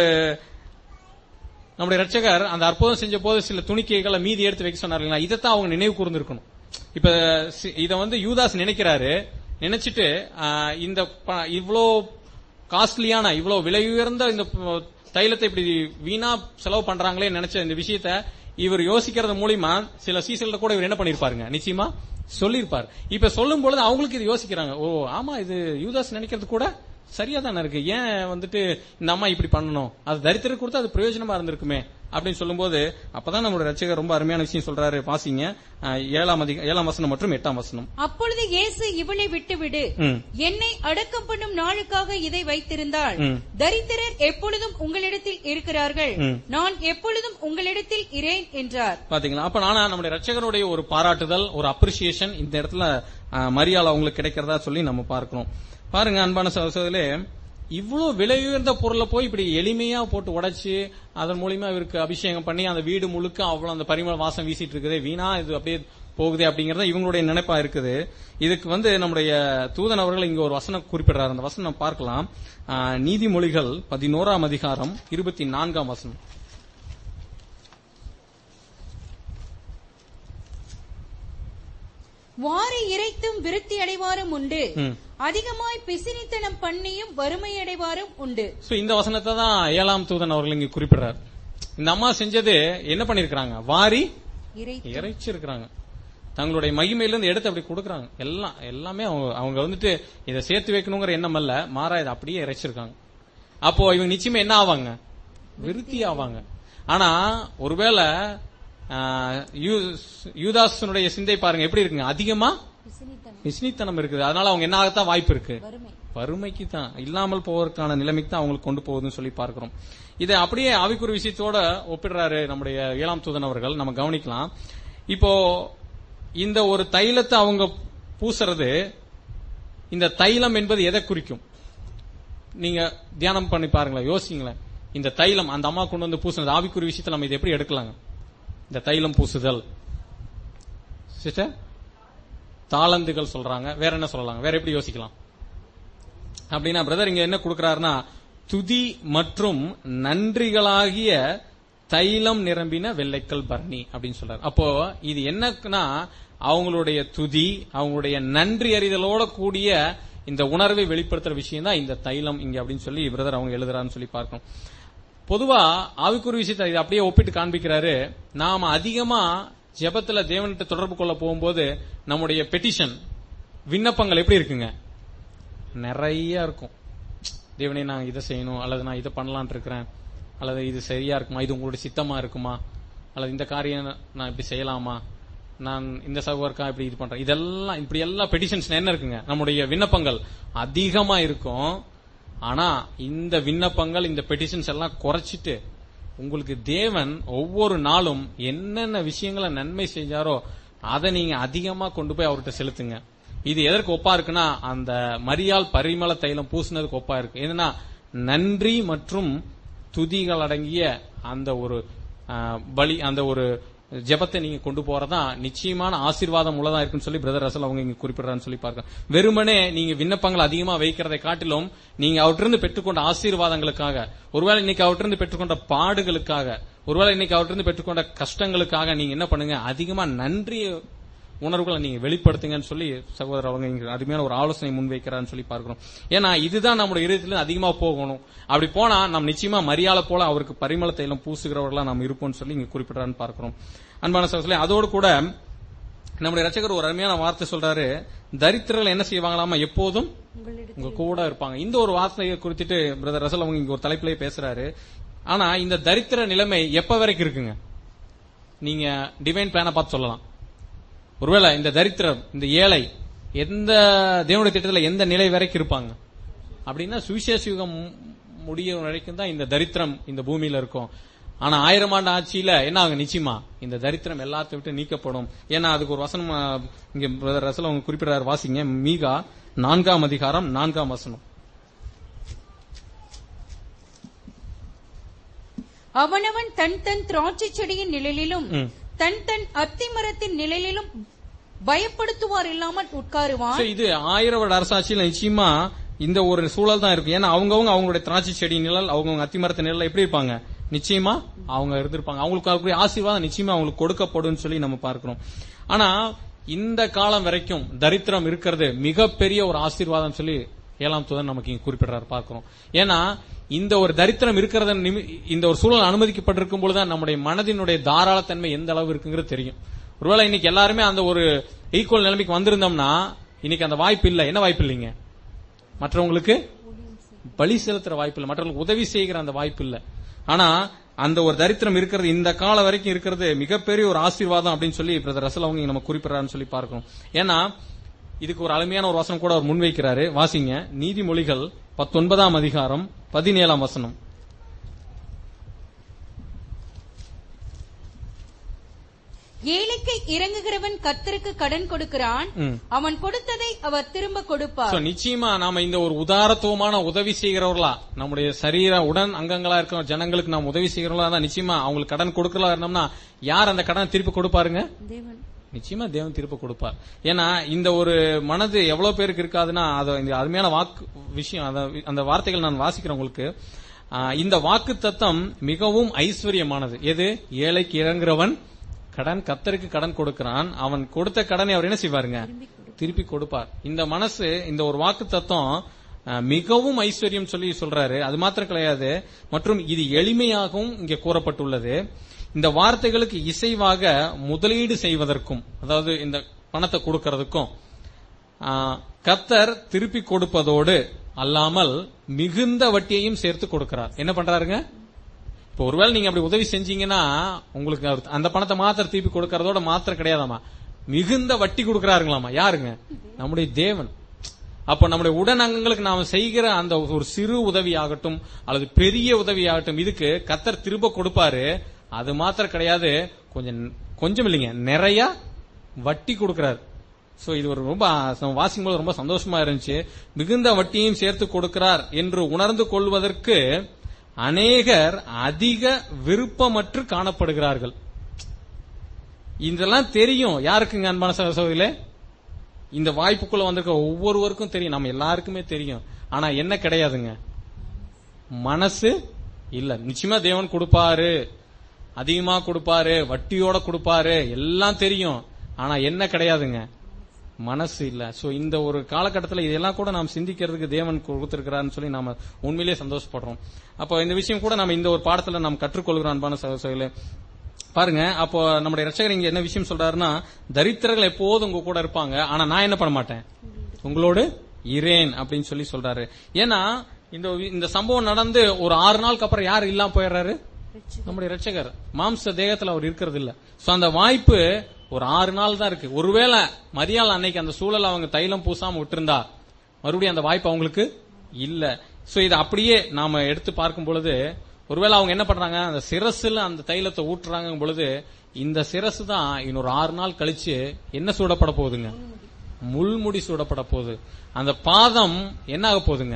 நம்முடைய ரட்சகர் அந்த அற்புதம் செஞ்ச போது சில துணிக்கைகளை மீதி எடுத்து வைக்க சொன்னாருங்களா இதைத்தான் அவங்க நினைவு கூர்ந்திருக்கணும் இப்ப சி- இத வந்து யூதாஸ் நினைக்கிறாரு நினைச்சிட்டு ஆ, இந்த ப- இவ்ளோ காஸ்ட்லியான இவ்ளோ விலை உயர்ந்த இந்த ப- தைலத்தை இப்படி வீணா செலவு பண்றாங்களே நினைச்ச இந்த விஷயத்த இவர் யோசிக்கிறது மூலியமா சில சீசன்ல கூட இவர் என்ன பண்ணிருப்பாருங்க நிச்சயமா சொல்லியிருப்பார் இப்ப சொல்லும் பொழுது அவங்களுக்கு இது யோசிக்கிறாங்க ஓ ஆமா இது யூதாஸ் நினைக்கிறது கூட சரியா தானே இருக்கு ஏன் வந்துட்டு இந்த அம்மா இப்படி பண்ணணும் அது தரித்திரம் கொடுத்தா அது பிரயோஜனமா இருந்திருக்குமே அப்படின்னு சொல்லும்போது அப்பதான் நம்மளோட ரட்சகர் ரொம்ப அருமையான விஷயம் சொல்றாரு பாசிங்க அஹ், ஏழாம் அதிக ஏழாம் வசனம் மற்றும் எட்டாம் வசனம்
அப்பொழுது இயேசு இவளை விட்டுவிடு
ம்.
என்னை அடக்கம் பண்ணும் நாளுக்காக இதை வைத்திருந்தால்
ம்.
தரித்திரர் எப்பொழுதும் உங்களிடத்தில் இருக்கிறார்கள்
ம்.
நான் எப்பொழுதும் உங்களிடத்தில் இரேன் என்றார்
பாத்தீங்களா அப்ப நானா நம்முடைய ரட்சகருடைய ஒரு பாராட்டுதல் ஒரு அப்ரிசியேஷன் இந்த இடத்துல அஹ், மரியாதை அவங்களுக்கு கிடைக்கிறதா சொல்லி நம்ம பார்க்கணும் பாருங்க அன்பான சகோதரர்களே இவ்வளவு விலை உயர்ந்த பொருளை போய் இப்படி எளிமையா போட்டு உடைச்சு அதன் மூலியமா இவருக்கு அபிஷேகம் பண்ணி அந்த வீடு முழுக்க அவ்வளவு அந்த பரிமள வாசம் வீசிட்டு இருக்குது வீணா இது அப்படியே போகுது அப்படிங்கறது இவங்களுடைய நினைப்பா இருக்குது இதுக்கு வந்து நம்முடைய தூதன் அவர்கள் இங்க ஒரு வசனம் குறிப்பிடுறாரு அந்த வசனம் நம்ம பார்க்கலாம் அஹ், நீதிமொழிகள் பதினோராம் அதிகாரம் இருபத்தி நான்காம் வசனம்
வாரி இறைத்தும் விருத்தி அடைவாரும் உண்டு
ம்.
அதிகமாய் பிசினித்தனம் பண்ணியும் வறுமை அடைவாரும் உண்டு
சோ இந்த வசனத்தை தான் ஏழாம் தூதன் அவர்கள் இங்க குறிப்பிடுறார் இந்த அம்மா செஞ்சது என்ன பண்ணிருக்காங்க வாரி
இறை
இறைச்சிருக்கிறாங்க தங்களுடைய மகிமையிலிருந்து எடுத்து அப்படி கொடுக்கறாங்க எல்லாம் எல்லாமே அவங்க அவங்க வந்துட்டு இதை சேர்த்து வைக்கணுங்கிற எண்ணம் அல்ல மாறா இதை அப்படியே இறைச்சிருக்காங்க அப்போ இவங்க நிச்சயமா என்ன ஆவாங்க விருத்தி ஆவாங்க ஆனா ஒருவேளை ஆஹ், யூ- யூதாசனுடைய சிந்தை பாருங்க எப்படி இருக்குங்க அதிகமா
பிசினித்தனம்
விஸ்னித்தனம் இருக்குது அதனால அவங்க என்ன ஆகத்தான் வாய்ப்பு இருக்கு
வறுமை
வறுமைக்கு தான் இல்லாமல் போவதற்கான நிலைமைக்கு தான் அவங்களுக்கு கொண்டு போகுதுன்னு சொல்லி பார்க்கிறோம் இதை அப்படியே ஆவிக்குறி விஷயத்தோட ஒப்பிடுறாரு நம்முடைய ஏழாம் தூதன் அவர்கள் நம்ம கவனிக்கலாம் இப்போ இந்த ஒரு தைலத்தை அவங்க பூசுறது இந்த தைலம் என்பது எதை குறிக்கும் நீங்க தியானம் பண்ணி பாருங்களேன் யோசிங்களேன் இந்த தைலம் அந்த அம்மா கொண்டு வந்து பூசினது ஆவிக்குரிய விஷயத்துல நம்ம இதை எப்படி எடுக்கலாங்க இந்த தைலம் பூசுதல் சிஸ்டர் தாளந்துகள் சொல்றாங்க வேற என்ன சொல்லலாம் வேற எப்படி யோசிக்கலாம் அப்படின்னா பிரதர் இங்க என்ன கொடுக்கறாருன்னா துதி மற்றும் நன்றிகளாகிய தைலம் நிரம்பின வெள்ளைக்கல் பரணி அப்படின்னு சொல்றாரு அப்போ இது என்னன்னா அவங்களுடைய துதி அவங்களுடைய நன்றி அறிதலோட கூடிய இந்த உணர்வை வெளிப்படுத்துற விஷயம் தான் இந்த தைலம் இங்க அப்படின்னு சொல்லி பிரதர் அவங்க எழுதுறான்னு சொல்லி பார்க்கணும் பொதுவா ஆவிக்குரிய விஷயத்தை இதை அப்படியே ஒப்பிட்டு காண்பிக்கிறாரு நாம அதிகமா ஜெபத்துல தேவன்கிட்ட தொடர்பு கொள்ள போகும்போது நம்முடைய பெட்டிஷன் விண்ணப்பங்கள் எப்படி இருக்குங்க நிறைய இருக்கும் தேவனே நான் இதை செய்யணும் அல்லது நான் இதை பண்ணலாம்னு இருக்கிறேன் அல்லது இது சரியா இருக்குமா இது உங்களுடைய சித்தமா இருக்குமா அல்லது இந்த காரியம் நான் இப்படி செய்யலாமா நான் இந்த சகோதரக்கா இப்படி இது பண்றேன் இதெல்லாம் இப்படி எல்லாம் பெட்டிஷன்ஸ் என்ன இருக்குங்க நம்முடைய விண்ணப்பங்கள் அதிகமா இருக்கும் ஆனா இந்த விண்ணப்பங்கள் இந்த பெட்டிஷன்ஸ் எல்லாம் குறைச்சிட்டு உங்களுக்கு தேவன் ஒவ்வொரு நாளும் என்னென்ன விஷயங்களை நன்மை செஞ்சாரோ அதை நீங்க அதிகமா கொண்டு போய் அவர்கிட்ட செலுத்துங்க இது எதற்கு ஒப்பா இருக்குன்னா அந்த மரியாள் பரிமள தைலம் பூசினதுக்கு ஒப்பா இருக்கு என்னன்னா நன்றி மற்றும் துதிகள் அடங்கிய அந்த ஒரு ஆ, பலி அந்த ஒரு ஜெபத்தை நீங்க கொண்டு போறதா நிச்சயமான ஆசீர்வாதம் உள்ளதா இருக்குன்னு சொல்லி பிரதர் ரசல் அவங்க இங்க குறிப்பிடுறான்னு சொல்லி பார்க்க வெறுமனே நீங்க விண்ணப்பங்கள் அதிகமா வைக்கிறதை காட்டிலும் நீங்க அவற்றிருந்து பெற்றுக்கொண்ட ஆசீர்வாதங்களுக்காக ஒருவேளை இன்னைக்கு அவற்றிருந்து பெற்றுக்கொண்ட பாடுகளுக்காக ஒருவேளை இன்னைக்கு அவற்றிருந்து பெற்றுக்கொண்ட கஷ்டங்களுக்காக நீங்க என்ன பண்ணுங்க அதிகமா நன்றி உணர்வுகளை நீங்க வெளிப்படுத்துங்கன்னு சொல்லி சகோதரர் அவங்க இங்க அருமையான ஒரு ஆலோசனை முன்வைக்கிறான்னு சொல்லி பார்க்கிறோம் ஏன்னா இதுதான் நம்முடைய இதயத்துல அதிகமா போகணும் அப்படி போனா நம்ம நிச்சயமா மரியாதை போல அவருக்கு பரிமள தைலம் பூசுகிறவர்களா நாம் இருப்போம்னு சொல்லி இங்க குறிப்பிடறான்னு பார்க்கிறோம் அன்பான சகோதரர்களே அதோடு கூட நம்முடைய ரச்சகர் ஒரு அருமையான வார்த்தை சொல்றாரு தரித்திரர்கள் என்ன செய்வாங்களாமா எப்போதும் உங்க கூட இருப்பாங்க இந்த ஒரு வார்த்தையை குறித்துட்டு பிரதர் ரசல் அவங்க இங்க ஒரு தலைப்பிலேயே பேசுறாரு ஆனா இந்த தரித்திர நிலைமை எப்ப வரைக்கும் இருக்குங்க நீங்க டிவைன் பிளான பார்த்து சொல்லலாம் ஒருவேளை இந்த தரித்திரம் இந்த ஏழை எந்த தேவனுடைய திட்டத்தில் எந்த நிலை வரைக்கும் இருப்பாங்க அப்படின்னா சுவிசேஷ யுகம் முடிய வரைக்கும் தான் இந்த தரித்திரம் இந்த பூமியில இருக்கும் ஆனா ஆயிரம் ஆண்டு ஆட்சியில என்ன ஆகும் நிச்சயமா இந்த தரித்திரம் எல்லாத்தை விட்டு நீக்கப்படும் ஏன்னா அதுக்கு ஒரு வசனம் ஆ, இங்க பிரதர் ரசல் அவங்க குறிப்பிடுறாரு வாசிங்க மீகா நான்காம் அதிகாரம் நான்காம் வசனம்
அவனவன் தன் தன் திராட்சை செடியின் நிழலிலும்
ம்.
தன் தன் அத்திமரத்தின் நிழலிலும் பயப்படுத்துவார் இல்லாமல் உட்காருவான்
So, இது ஆயிரம் வருட அரசாட்சியில நிச்சயமா இந்த ஒரு சூழல் தான் இருக்கும் ஏன்னா அவங்கவங்க அவங்களுடைய திராட்சை செடி நிழல் அவங்கவங்க அத்திமரத்து நிழல் எப்படி இருப்பாங்க நிச்சயமா அவங்க இருந்திருப்பாங்க அவங்களுக்கு அவருடைய ஆசீர்வாதம் நிச்சயமா அவங்களுக்கு கொடுக்கப்படும் சொல்லி நம்ம பார்க்கிறோம் ஆனா இந்த காலம் வரைக்கும் தரித்திரம் இருக்கிறது மிகப்பெரிய ஒரு ஆசீர்வாதம் சொல்லி ஏழாம் தூதன் நமக்கு இங்க குறிப்பிடுறாரு பார்க்கிறோம் ஏன்னா இந்த ஒரு தரித்திரம் இருக்கிறத நிமி- இந்த ஒரு சூழல் அனுமதிக்கப்பட்டிருக்கும் பொழுதுதான் நம்முடைய மனதினுடைய தாராளத்தன்மை எந்த அளவு இருக்குங்கிறது தெரியும் ஒருவேளை இன்னைக்கு எல்லாருமே அந்த ஒரு ஈக்குவல் நிலைமைக்கு வந்திருந்தோம்னா இன்னைக்கு அந்த வாய்ப்பு இல்லை என்ன வாய்ப்பு இல்லைங்க மற்றவங்களுக்கு பலி செலுத்துற வாய்ப்பு இல்லை மற்றவங்களுக்கு உதவி செய்கிற அந்த வாய்ப்பு இல்லை ஆனா அந்த ஒரு தரித்திரம் இருக்கிறது இந்த காலம் வரைக்கும் இருக்கிறது மிகப்பெரிய ஒரு ஆசீர்வாதம் அப்படின்னு சொல்லி பிரதர் ரசல் அவங்க இங்க நம்ம குறிப்பிடறான்னு சொல்லி பார்க்கணும் ஏன்னா இதுக்கு ஒரு அருமையான ஒரு வசனம் கூட அவர் முன்வைக்கிறாரு வாசிங்க நீதிமொழிகள் பத்தொன்பதாம் அதிகாரம் பதினேழாம் வசனம்
ஏழைக்கு இறங்குகிறவன் கர்த்தருக்கு கடன் கொடுக்கிறான்
ம்.
அவன் கொடுத்ததை அவர் திரும்ப கொடுப்பார்
So, நிச்சயமா நாம இந்த ஒரு உதாரத்துவமான உதவி செய்கிறவர்களா நம்முடைய சரீர உடன் அங்கங்களா இருக்கிற ஜனங்களுக்கு நாம் உதவி செய்கிறவர்களா தான் நிச்சயமா அவங்களுக்கு கடன் கொடுக்கறதா இருந்தோம்னா யார் அந்த கடனை திருப்பி கொடுப்பாருங்க
தேவன்
நிச்சயமா தேவன் திருப்ப கொடுப்பார் ஏன்னா இந்த ஒரு மனது எவ்வளவு பேருக்கு இருக்காதுன்னா அது இந்த அருமையான வாக்கு விஷயம் அத- அந்த வார்த்தைகள் நான் வாசிக்கிறேன் உங்களுக்கு ஆ, இந்த வாக்கு தத்தம் மிகவும் ஐஸ்வர்யமானது எது ஏழைக்கு இறங்குறவன் கடன் கத்தருக்கு கடன் கொடுக்கிறான் அவன் கொடுத்த கடனை அவர் என்ன செய்வாருங்க திருப்பி கொடுப்பார் இந்த மனசு இந்த ஒரு வாக்கு தத்தம் மிகவும் ஐஸ்வர்யம் சொல்லி சொல்றாரு அது மாத்திரம் கிடையாது மற்றும் இது எளிமையாகவும் இங்கே கூறப்பட்டுள்ளது இந்த வார்த்தைகளுக்கு இசைவாக முதலீடு செய்வதற்கும் அதாவது இந்த பணத்தை கொடுக்கறதுக்கும் ஆ, கர்த்தர் திருப்பி கொடுப்பதோடு அல்லாமல் மிகுந்த வட்டியையும் சேர்த்து கொடுக்கிறார் என்ன பண்றாருங்க இப்போ ஒருவேளை நீங்க அப்படி உதவி செஞ்சீங்கன்னா உங்களுக்கு அவர் அந்த பணத்தை மாத்திரம் திருப்பி கொடுக்கறதோட மாத்திரம் கிடையாதாமா மிகுந்த வட்டி கொடுக்கறாருங்களாமா யாருங்க நம்முடைய தேவன் அப்ப நம்முடைய உடன் அங்கங்களுக்கு நாம செய்கிற அந்த ஒரு சிறு உதவி ஆகட்டும் அல்லது பெரிய உதவி ஆகட்டும் இதுக்கு கத்தர் திரும்ப கொடுப்பாரு அது மாத்திரம் கிடையாது கொஞ்சம் கொஞ்சம் இல்லைங்க நிறைய வட்டி கொடுக்கறாரு சோ இது ஒரு ரொம்ப நம்ம வாசிக்கும் போது ரொம்ப சந்தோஷமா இருந்துச்சு மிகுந்த வட்டியையும் சேர்த்து கொடுக்கிறார் என்று உணர்ந்து கொள்வதற்கு அநேகர் அதிக விருப்பமற்று காணப்படுகிறார்கள் இதெல்லாம் தெரியும் யாருக்குங்க அன்பான சகோதர சகோதரிகளே இந்த வாய்ப்புக்குள்ள வந்திருக்க ஒவ்வொருவருக்கும் தெரியும் நம்ம எல்லாருக்குமே தெரியும் ஆனா என்ன கிடையாதுங்க மனசு இல்ல நிச்சயமா தேவன் கொடுப்பாரு அதிகமா கொடுப்பாரு வட்டியோட கொடுப்பாரு எல்லாம் தெரியும் ஆனா என்ன கிடையாதுங்க மனசு இல்ல சோ இந்த ஒரு காலகட்டத்தில் இதெல்லாம் கூட நாம் சிந்திக்கிறதுக்கு தேவன் கொடுத்திருக்கிறான்னு சொல்லி நாம உண்மையிலேயே சந்தோஷப்படுறோம் அப்போ இந்த விஷயம் கூட நம்ம இந்த ஒரு பாடத்துல நாம் கற்றுக்கொள்கிறோம் அன்பான சகோதரர்களே பாருங்க அப்போ நம்முடைய ரட்சகர் இங்க என்ன விஷயம் சொல்றாருன்னா தரித்திரர்கள் எப்போதும் உங்க கூட இருப்பாங்க ஆனா நான் என்ன பண்ண மாட்டேன் உங்களோடு இரேன் அப்படின்னு சொல்லி சொல்றாரு ஏன்னா இந்த இந்த சம்பவம் நடந்து ஒரு ஆறு நாளுக்கு அப்புறம் யார் இல்லாம போயிடுறாரு நம்முடைய ரட்சகர் மாம்ச தேகத்துல அவர் இருக்கிறது இல்ல சோ அந்த வாய்ப்பு ஒரு ஆறு நாள் தான் இருக்கு ஒருவேளை மரியாள் அன்னைக்கு அந்த சூழல் அவங்க தைலம் பூசாம விட்டிருந்தா மறுபடியும் அந்த வாய்ப்பு அவங்களுக்கு இல்ல சோ இது அப்படியே நாம எடுத்து பார்க்கும் பொழுது ஒருவேளை அவங்க என்ன பண்றாங்க அந்த சிரசுல அந்த தைலத்தை ஊட்டுறாங்க பொழுது இந்த சிரசு தான் இன்னொரு ஆறு நாள் கழிச்சு என்ன சூடப்பட போகுதுங்க முள்முடி சூடப்பட போகுது அந்த பாதம் என்ன ஆக போகுதுங்க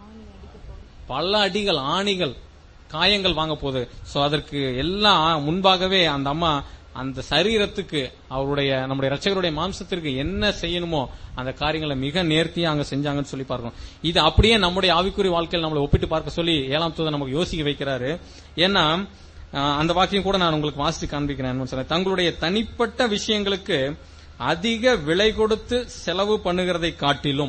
பல அடிகள் ஆணிகள் காயங்கள் வாங்க போகுது சோ அதற்கு எல்லாம் முன்பாகவே அந்த அம்மா அந்த சரீரத்துக்கு அவருடைய நம்முடைய ரட்சகருடைய மாம்சத்திற்கு என்ன செய்யணுமோ அந்த காரியங்களை மிக நேர்த்தியா அங்க செஞ்சாங்கன்னு சொல்லி பார்க்கணும் இது அப்படியே நம்முடைய ஆவிக்குறி வாழ்க்கையில் நம்மளை ஒப்பிட்டு பார்க்க சொல்லி ஏழாம் தூதர் நமக்கு யோசிக்க வைக்கிறாரு ஏன்னா ஆஹ், அந்த வாக்கியம் கூட நான் உங்களுக்கு வாசித்து காண்பிக்கிறேன் சொல்றேன் தங்களுடைய தனிப்பட்ட விஷயங்களுக்கு அதிக விலை கொடுத்து செலவு பண்ணுகிறதை காட்டிலும்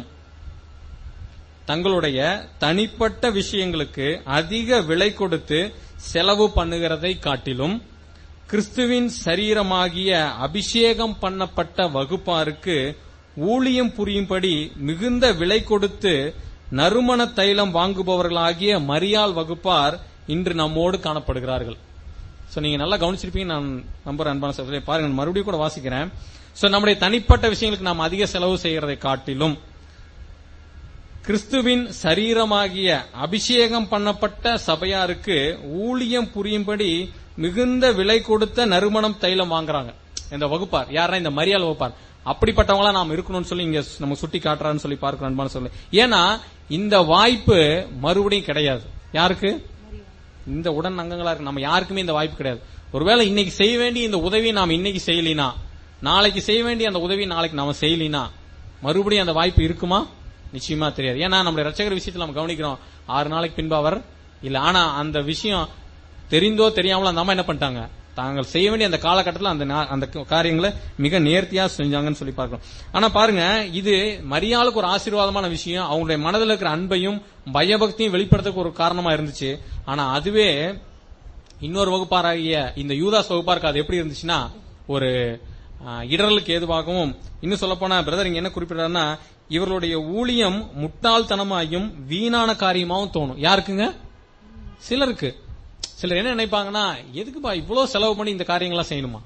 தங்களுடைய தனிப்பட்ட விஷயங்களுக்கு அதிக விலை கொடுத்து செலவு பண்ணுகிறதை காட்டிலும் கிறிஸ்துவின் சரீரமாகிய அபிஷேகம் பண்ணப்பட்ட வகுப்பாருக்கு ஊழியம் புரியும்படி மிகுந்த விலை கொடுத்து நறுமண தைலம் வாங்குபவர்களாகிய மரியாள் வகுப்பார் இன்று நம்மோடு காணப்படுகிறார்கள் சோ நீங்க நல்லா கவனிச்சிருப்பீங்க நான் நம்புறேன் அன்பான சகோதரரே. பாருங்க நான் மறுபடியும் கூட வாசிக்கிறேன் சோ நம்முடைய தனிப்பட்ட விஷயங்களுக்கு நாம் அதிக செலவு செய்யறதை காட்டிலும் கிறிஸ்துவின் சரீரமாகிய அபிஷேகம் பண்ணப்பட்ட சபையாருக்கு ஊழியம் புரியும்படி மிகுந்த விலை கொடுத்த நறுமணம் தைலம் வாங்குறாங்க இந்த வகுப்பார் யாரா இந்த மரியாள் வகுப்பார் அப்படிப்பட்டவங்களா நாம் இருக்கணும்னு சொல்லி இங்க நம்ம சுட்டி காட்டுறான்னு சொல்லி பார்க்கிறோம் அன்பான சொல்லி ஏன்னா இந்த வாய்ப்பு மறுபடியும் கிடையாது யாருக்கு இந்த உடன் அங்கங்களா இருக்கு நம்ம யாருக்குமே இந்த வாய்ப்பு கிடையாது ஒருவேளை இன்னைக்கு செய்ய வேண்டிய இந்த உதவியை நாம் இன்னைக்கு செய்யலினா நாளைக்கு செய்ய வேண்டிய அந்த உதவியை நாளைக்கு நாம செய்யலினா மறுபடியும் அந்த வாய்ப்பு இருக்குமா நிச்சயமா தெரியாது ஏன்னா நம்முடைய ரட்சகர் விஷயத்துல நம்ம கவனிக்கிறோம் ஆறு நாளைக்கு பின்பு அவர் இல்ல ஆனா அந்த விஷயம் தெரிந்தோ தெரியாமலோ அந்த அம்மா என்ன பண்ணிட்டாங்க தாங்கள் செய்ய வேண்டிய அந்த காலகட்டத்தில் அந்த நா- அந்த காரியங்களை மிக நேர்த்தியா செஞ்சாங்கன்னு சொல்லி பார்க்கிறோம் ஆனா பாருங்க இது மரியாளுக்கு ஒரு ஆசீர்வாதமான விஷயம் அவங்களுடைய மனதில் இருக்கிற அன்பையும் பயபக்தியும் வெளிப்படுறதுக்கு ஒரு காரணமா இருந்துச்சு ஆனா அதுவே இன்னொரு வகுப்பாராகிய இந்த யூதாஸ் வகுப்பாருக்கு அது எப்படி இருந்துச்சுன்னா ஒரு ஆ, இடரலுக்கு ஏதுவாகவும் இன்னும் சொல்ல போனா பிரதர் இங்க என்ன குறிப்பிடுறாருன்னா இவர்களுடைய ஊழியம் முட்டாள்தனமாயும் வீணான காரியமாவும் தோணும் யாருக்குங்க சிலருக்கு சிலர் என்ன நினைப்பாங்கன்னா எதுக்குப்பா இவ்வளவு செலவு பண்ணி இந்த காரியங்கள்லாம் செய்யணுமா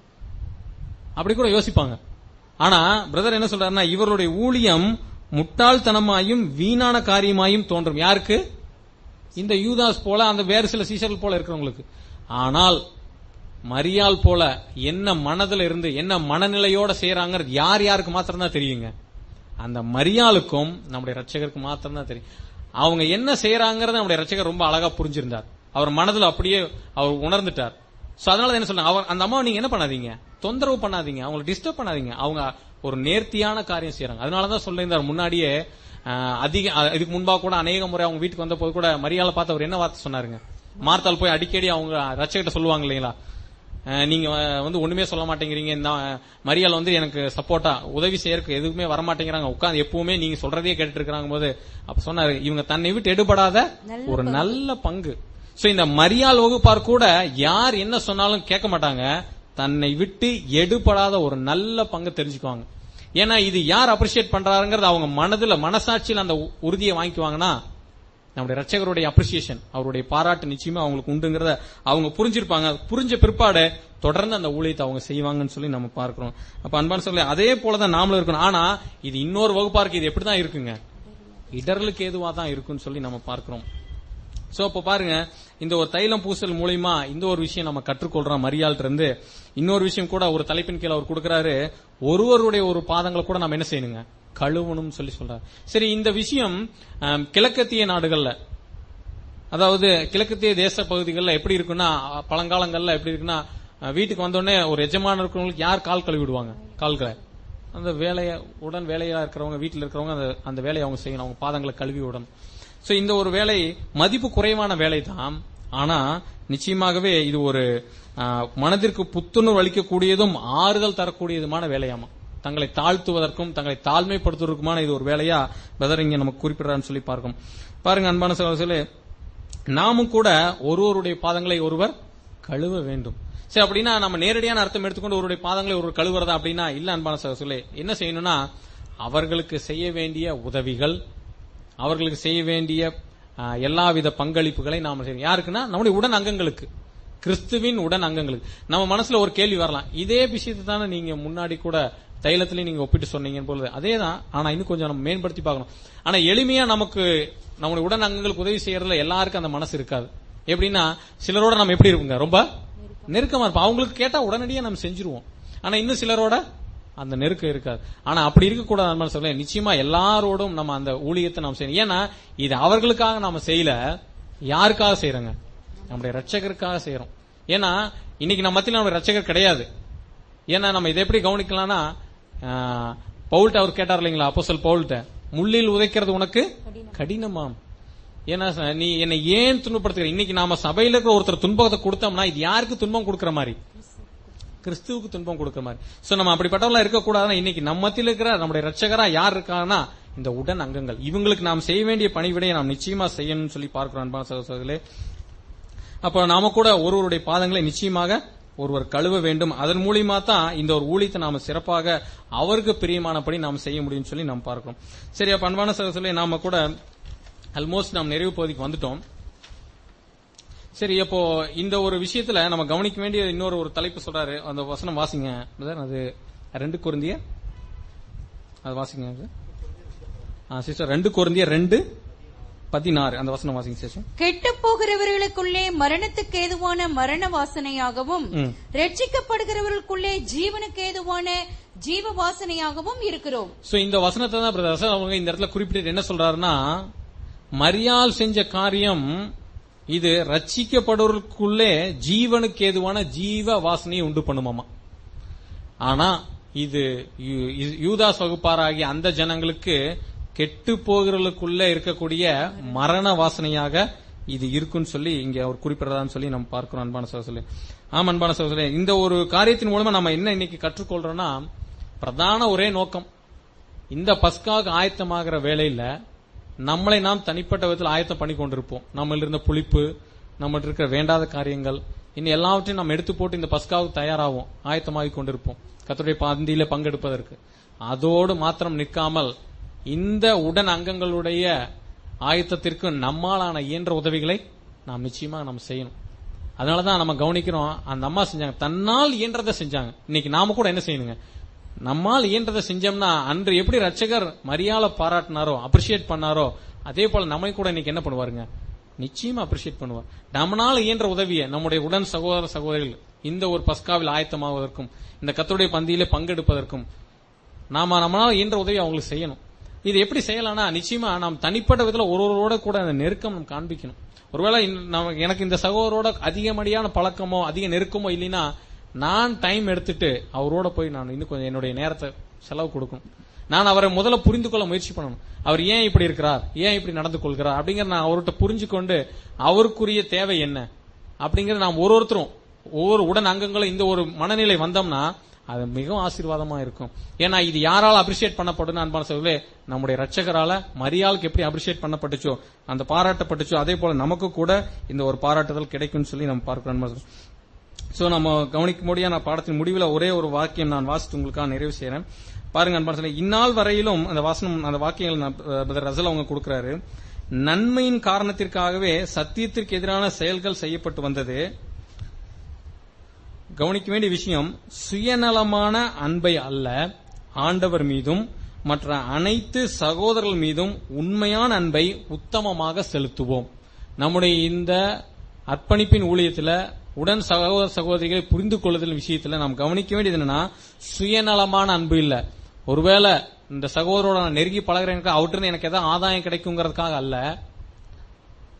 அப்படி கூட யோசிப்பாங்க ஆனா பிரதர் என்ன சொல்றாருன்னா இவருடைய ஊழியம் முட்டாள்தனமாயும் வீணான காரியமாயும் தோன்றும் யாருக்கு இந்த யூதாஸ் போல அந்த வேறு சில சீசர்கள் போல இருக்கிறவங்களுக்கு ஆனால் மரியாள் போல என்ன மனதுல இருந்து என்ன மனநிலையோட செய்யறாங்கிறது யார் யாருக்கு மாத்திரம் தான் தெரியுங்க அந்த மரியாளுக்கும் நம்முடைய ரட்சகருக்கு மாத்திரம் தான் தெரியும் அவங்க என்ன செய்யறாங்கறத நம்முடைய ரட்சகர் ரொம்ப அழகா புரிஞ்சிருந்தார் அவர் மனதுல அப்படியே அவர் உணர்ந்துட்டார் சோ அதனால என்ன சொல்றேன் அவர் அந்த அம்மாவை நீங்க என்ன பண்ணாதீங்க தொந்தரவு பண்ணாதீங்க அவங்களை டிஸ்டர்ப் பண்ணாதீங்க அவங்க ஒரு நேர்த்தியான காரியம் செய்யறாங்க அதனாலதான் சொல்லியிருந்தார் முன்னாடியே ஆஹ், அதிக அஹ், இதுக்கு முன்பாக கூட அநேக முறை அவங்க வீட்டுக்கு வந்த போது கூட மரியாதை பார்த்து அவர் என்ன வார்த்தை சொன்னாருங்க மார்த்தால் போய் அடிக்கடி அவங்க ரட்சகிட்ட சொல்லுவாங்க இல்லைங்களா அஹ், நீங்க அஹ், வந்து ஒண்ணுமே சொல்ல மாட்டேங்கிறீங்க இந்த அஹ், மரியாள் வந்து எனக்கு சப்போர்ட்டா உதவி செய்யறதுக்கு எதுவுமே வர மாட்டேங்கிறாங்க உட்கார்ந்து எப்பவுமே நீங்க சொல்றதையே கேட்டுட்டு இருக்காங்க போது அப்ப சொன்னாரு இவங்க தன்னை விட்டு எடுபடாத ஒரு நல்ல பங்கு சோ இந்த மரியாள் வகுப்பார் கூட யார் என்ன சொன்னாலும் கேட்க மாட்டாங்க தன்னை விட்டு எடுபடாத ஒரு நல்ல பங்கு தெரிஞ்சுக்குவாங்க ஏன்னா இது யார் அப்ரிஷியேட் பண்றாருங்கிறது அவங்க மனதுல மனசாட்சியில் அந்த உ- உறுதியை வாங்கிக்குவாங்கன்னா நம்முடைய ரட்சகருடைய அப்ரிசியேஷன் அவருடைய பாராட்டு நிச்சயமா அவங்களுக்கு உண்டுங்கிறத அவங்க புரிஞ்சிருப்பாங்க புரிஞ்ச பிற்பாடு தொடர்ந்து அந்த ஊழியத்தை அவங்க செய்வாங்கன்னு சொல்லி நம்ம பார்க்கிறோம் அப்ப அன்பான சொல்லி அதே போலதான் நாமளும் இருக்கணும் ஆனா இது இன்னொரு வகுப்பாருக்கு இது எப்படிதான் இருக்குங்க இடர்களுக்கு ஏதுவா தான் இருக்குன்னு சொல்லி நம்ம பார்க்கிறோம் சோ அப்ப பாருங்க இந்த ஒரு தைலம் பூசல் மூலியமா இந்த ஒரு விஷயம் நம்ம கற்றுக்கொள்றோம் மரியாள்ட்ட இருந்து இன்னொரு விஷயம் கூட ஒரு தலைப்பின் கீழ அவர் கொடுக்கறாரு ஒருவருடைய ஒரு பாதங்களை கூட நம்ம என்ன செய்யணுங்க கழுவணும்னு சொல்லி சொல்றாரு சரி இந்த விஷயம் ஆம், கிழக்கத்திய நாடுகள்ல அதாவது கிழக்கத்திய தேச பகுதிகளில் எப்படி இருக்குன்னா அஹ், பழங்காலங்கள்ல எப்படி இருக்குன்னா அஹ், வீட்டுக்கு வந்தோடனே ஒரு எஜமான இருக்கிறவங்களுக்கு யார் கால் கழுவி விடுவாங்க கால்களை அந்த வேலையை உடன் வேலையா இருக்கிறவங்க வீட்டில் இருக்கிறவங்க அந்த அந்த வேலையை அவங்க செய்யணும் அவங்க பாதங்களை கழுவி விடணும் சோ இந்த ஒரு வேலை மதிப்பு குறைவான வேலை தான் ஆனா நிச்சயமாகவே இது ஒரு அஹ், மனதிற்கு புத்துணர்வு அளிக்கக்கூடியதும் ஆறுதல் தரக்கூடியதுமான வேலையாமா தங்களை தாழ்த்துவதற்கும் தங்களை தாழ்மைப்படுத்துவதற்குமான இது ஒரு வேலையா வெதர் இங்க நமக்கு குறிப்பிடுறான்னு சொல்லி பார்க்கும் பாருங்க அன்பான சகோதரர்களே நாமும் கூட ஒருவருடைய பாதங்களை ஒருவர் கழுவ வேண்டும் சரி அப்படின்னா நம்ம நேரடியான அர்த்தம் எடுத்துக்கொண்டு ஒருவருடைய பாதங்களை ஒருவர் கழுவுறதா அப்படின்னா இல்ல அன்பான சகோதரர்களே என்ன செய்யணும்னா அவர்களுக்கு செய்ய வேண்டிய உதவிகள் அவர்களுக்கு செய்ய வேண்டிய ஆ, எல்லாவித பங்களிப்புகளை நாம செய்யணும் யாருக்குன்னா நம்முடைய உடன் அங்கங்களுக்கு கிறிஸ்துவின் உடன் அங்கங்களுக்கு நம்ம மனசுல ஒரு கேள்வி வரலாம் இதே விஷயத்தை தானே நீங்க முன்னாடி கூட தைலத்திலையும் நீங்க ஒப்பிட்டு சொன்னீங்க பொழுது அதே தான் ஆனா இன்னும் கொஞ்சம் நம்ம மேம்படுத்தி பார்க்கணும் ஆனா எளிமையா நமக்கு நம்முடைய உடன் அங்கங்களுக்கு உதவி செய்யறதுல எல்லாருக்கும் அந்த மனசு இருக்காது எப்படின்னா சிலரோட நம்ம எப்படி இருப்போங்க ரொம்ப நெருக்கமா இருப்போம் அவங்களுக்கு கேட்டா உடனடியா நம்ம செஞ்சிருவோம் ஆனா இன்னும் சிலரோட அந்த நெருக்கம் இருக்காது ஆனா அப்படி இருக்கக்கூடாது சொல்ல நிச்சயமா எல்லாரோடும் நம்ம அந்த ஊழியத்தை நாம் செய்யணும் ஏன்னா இது அவர்களுக்காக நாம செய்யல யாருக்காக செய்யறோங்க நம்முடைய ரட்சகருக்காக செய்யறோம் ஏன்னா இன்னைக்கு நம்ம மத்தியில் நம்ம ரட்சகர் கிடையாது ஏன்னா நம்ம இதை எப்படி கவனிக்கலாம்னா ஆஹ், பவுல்ட்ட அவர் கேட்டார் இல்லைங்களா அப்போஸ்தலர் பவுல்ட்ட முள்ளில் உதைக்கிறது உனக்கு கடினமாம் ஏன்னா ச- நீ என்னை ஏன் துன்பப்படுத்துகிற இன்னைக்கு நாம சபையில இருக்கிற ஒருத்தர் துன்பத்தை கொடுத்தோம்னா இது யாருக்கு துன்பம் கொடுக்கிற மாதிரி கிறிஸ்துவுக்கு துன்பம் கொடுக்கிற மாதிரி சோ நம்ம அப்படிப்பட்டவங்களா இருக்கக்கூடாதுன்னா இன்னைக்கு நம்ம மத்தியில் இருக்கிற நம்முடைய ரட்சகரா யார் இருக்காங்கன்னா இந்த உடன் அங்கங்கள் இவங்களுக்கு நாம் செய்ய வேண்டிய பணிவிடையை நாம் நிச்சயமா செய்யணும்னு சொல்லி பார்க்கிறோம் அன்பான சகோதரர்களே அப்ப நாம கூட ஒருவருடைய பாதங்களை நிச்சயமாக ஒருவர் கழுவ வேண்டும் அதன் மூலியமா தான் இந்த ஒரு ஊழியத்தை நாம சிறப்பாக அவருக்கு பிரியமானபடி நாம் செய்ய முடியும்னு சொல்லி நாம் பார்க்கிறோம் சரி அப்ப அன்பான சகோதரர்களே நாம கூட ஆல்மோஸ்ட் நாம் நிறைவு பகுதிக்கு வந்துட்டோம் சரி அப்போ இந்த ஒரு விஷயத்துல நம்ம கவனிக்க வேண்டிய இன்னொரு ஒரு தலைப்பு சொல்றாரு அந்த வசனம் வாசிங்க brother. அது ரெண்டு குருந்திய அது வாசிங்க சிஸ்டர் ரெண்டு குருந்திய ரெண்டு பதினாறு அந்த வசனம் வாசிங்க சிஸ்டர்
கெட்டு போகிறவர்களுக்குள்ளே மரணத்துக்கு ஏதுவான மரண வாசனையாகவும்
ம்.
ரட்சிக்கப்படுகிறவர்களுக்குள்ளே ஜீவனுக்கு ஏதுவான ஜீவ வாசனையாகவும் இருக்கிறோம்
சோ இந்த வசனத்தை தான் பிரதர் அவங்க இந்த இடத்துல குறிப்பிட்டு என்ன சொல்றாருன்னா மரியாள் செஞ்ச காரியம் இது ரட்சிக்கப்படுவதற்குள்ளே ஜீவனுக்கு ஏதுவான ஜீவ வாசனையை உண்டு பண்ணுமாமா ஆனா இது யூ- யூ- யூதாஸ் வகுப்பாராகிய அந்த ஜனங்களுக்கு கெட்டு போகிறவர்களுக்குள்ள இருக்கக்கூடிய மரண வாசனையாக இது இருக்குன்னு சொல்லி இங்க அவர் குறிப்பிடறதான்னு சொல்லி நம்ம பார்க்கிறோம் அன்பான சகோதரர்களே ஆமா அன்பான சகோதரர்களே இந்த ஒரு காரியத்தின் மூலமா நம்ம என்ன இன்னைக்கு கற்றுக்கொள்றோம்னா பிரதான ஒரே நோக்கம் இந்த பஸ்காவுக்கு ஆயத்தமாகிற வேலையில நம்மளை நாம் தனிப்பட்ட விதத்தில் ஆயத்தம் பண்ணி கொண்டிருப்போம் நம்மள இருந்த புளிப்பு நம்மள்ட்ட இருக்கிற வேண்டாத காரியங்கள் இன்னும் எல்லாவற்றையும் நம்ம எடுத்து போட்டு இந்த பஸ்காவுக்கு தயாராகும் ஆயத்தமாகி கொண்டிருப்போம் கர்த்தருடைய பந்தியில பங்கெடுப்பதற்கு அதோடு மாத்திரம் நிற்காமல் இந்த உடன் அங்கங்களுடைய ஆயத்தத்திற்கு நம்மாலான இயன்ற உதவிகளை நாம் நிச்சயமா நம்ம செய்யணும் அதனாலதான் நம்ம கவனிக்கிறோம் அந்த அம்மா செஞ்சாங்க தன்னால் இயன்றதை செஞ்சாங்க இன்னைக்கு நாம கூட என்ன செய்யணுங்க நம்மால் இயன்றதை செஞ்சோம்னா அன்று எப்படி ரட்சகர் மரியாதை பாராட்டினாரோ அப்ரிஷியேட் பண்ணாரோ அதே போல நம்மை கூட இன்னைக்கு என்ன பண்ணுவாருங்க நிச்சயமா அப்ரிஷியேட் பண்ணுவார் நம்மளால இயன்ற உதவியை நம்முடைய உடன் சகோதர சகோதரிகள் இந்த ஒரு பஸ்காவில் ஆயத்தமாவதற்கும் இந்த கத்தருடைய பந்தியிலே பங்கெடுப்பதற்கும் நாம நம்மளால இயன்ற உதவி அவங்களுக்கு செய்யணும் இது எப்படி செய்யலாம்னா நிச்சயமா நாம் தனிப்பட்ட விதத்துல ஒருவரோட கூட அந்த நெருக்கம் நம்ம காண்பிக்கணும் ஒருவேளை இந்த- நம்ம எனக்கு இந்த சகோதரோட அதிகமடியான பழக்கமோ அதிக நெருக்கமோ இல்லைன்னா நான் டைம் எடுத்துட்டு அவரோட போய் நான் இன்னும் கொஞ்சம் என்னுடைய நேரத்தை செலவு கொடுக்கணும் நான் அவரை முதல்ல புரிந்து கொள்ள முயற்சி பண்ணணும் அவர் ஏன் இப்படி இருக்கிறார் ஏன் இப்படி நடந்து கொள்கிறார் அப்படிங்கிற நான் அவர்கிட்ட புரிஞ்சு கொண்டு அவருக்குரிய தேவை என்ன அப்படிங்கறத நாம் ஒரு ஒருத்தரும் ஒவ்வொரு உடன் அங்கங்களும் இந்த ஒரு மனநிலை வந்தோம்னா அது மிகவும் ஆசீர்வாதமா இருக்கும் ஏன்னா இது யாரால அப்ரிஷியேட் பண்ணப்படும் அன்பான சொல்லவே நம்முடைய ரட்சகரால மரியாளுக்கு எப்படி அப்ரிஷியேட் பண்ணப்பட்டுச்சோ அந்த பாராட்டப்பட்டுச்சோ அதே போல நமக்கு கூட இந்த ஒரு பாராட்டுதல் கிடைக்கும்னு சொல்லி நம்ம பார்க்கிறோம் சோ நம்ம கவனிக்க முடியாத பாடத்தின் முடிவில் ஒரே ஒரு வாக்கியம் நான் வாசித்து உங்களுக்காக நிறைவு செய்யறேன் பாருங்க அன்பான சொல்லி இந்நாள் வரையிலும் அந்த வாசனம் அந்த வாக்கியங்கள் நான், அஹ், brother ரசல் அவங்க கொடுக்கிறாரு நன்மையின் காரணத்திற்காகவே சத்தியத்திற்கு எதிரான செயல்கள் செய்யப்பட்டு வந்தது கவனிக்க வேண்டிய விஷயம் சுயநலமான அன்பை அல்ல ஆண்டவர் மீதும் மற்ற அனைத்து சகோதரர்கள் மீதும் உண்மையான அன்பை உத்தமமாக செலுத்துவோம் நம்முடைய இந்த அர்ப்பணிப்பின் ஊழியத்துல உடன் சகோதர சகோதரிகளை புரிந்து கொள்ளுதல் விஷயத்துல நாம் கவனிக்க வேண்டியது என்னன்னா சுயநலமான அன்பு இல்ல ஒருவேளை இந்த சகோதரோட நான் நெருங்கி பழகிறேன் அவர்கிட்ட எனக்கு ஏதாவது ஆதாயம் கிடைக்குங்கிறதுக்காக அல்ல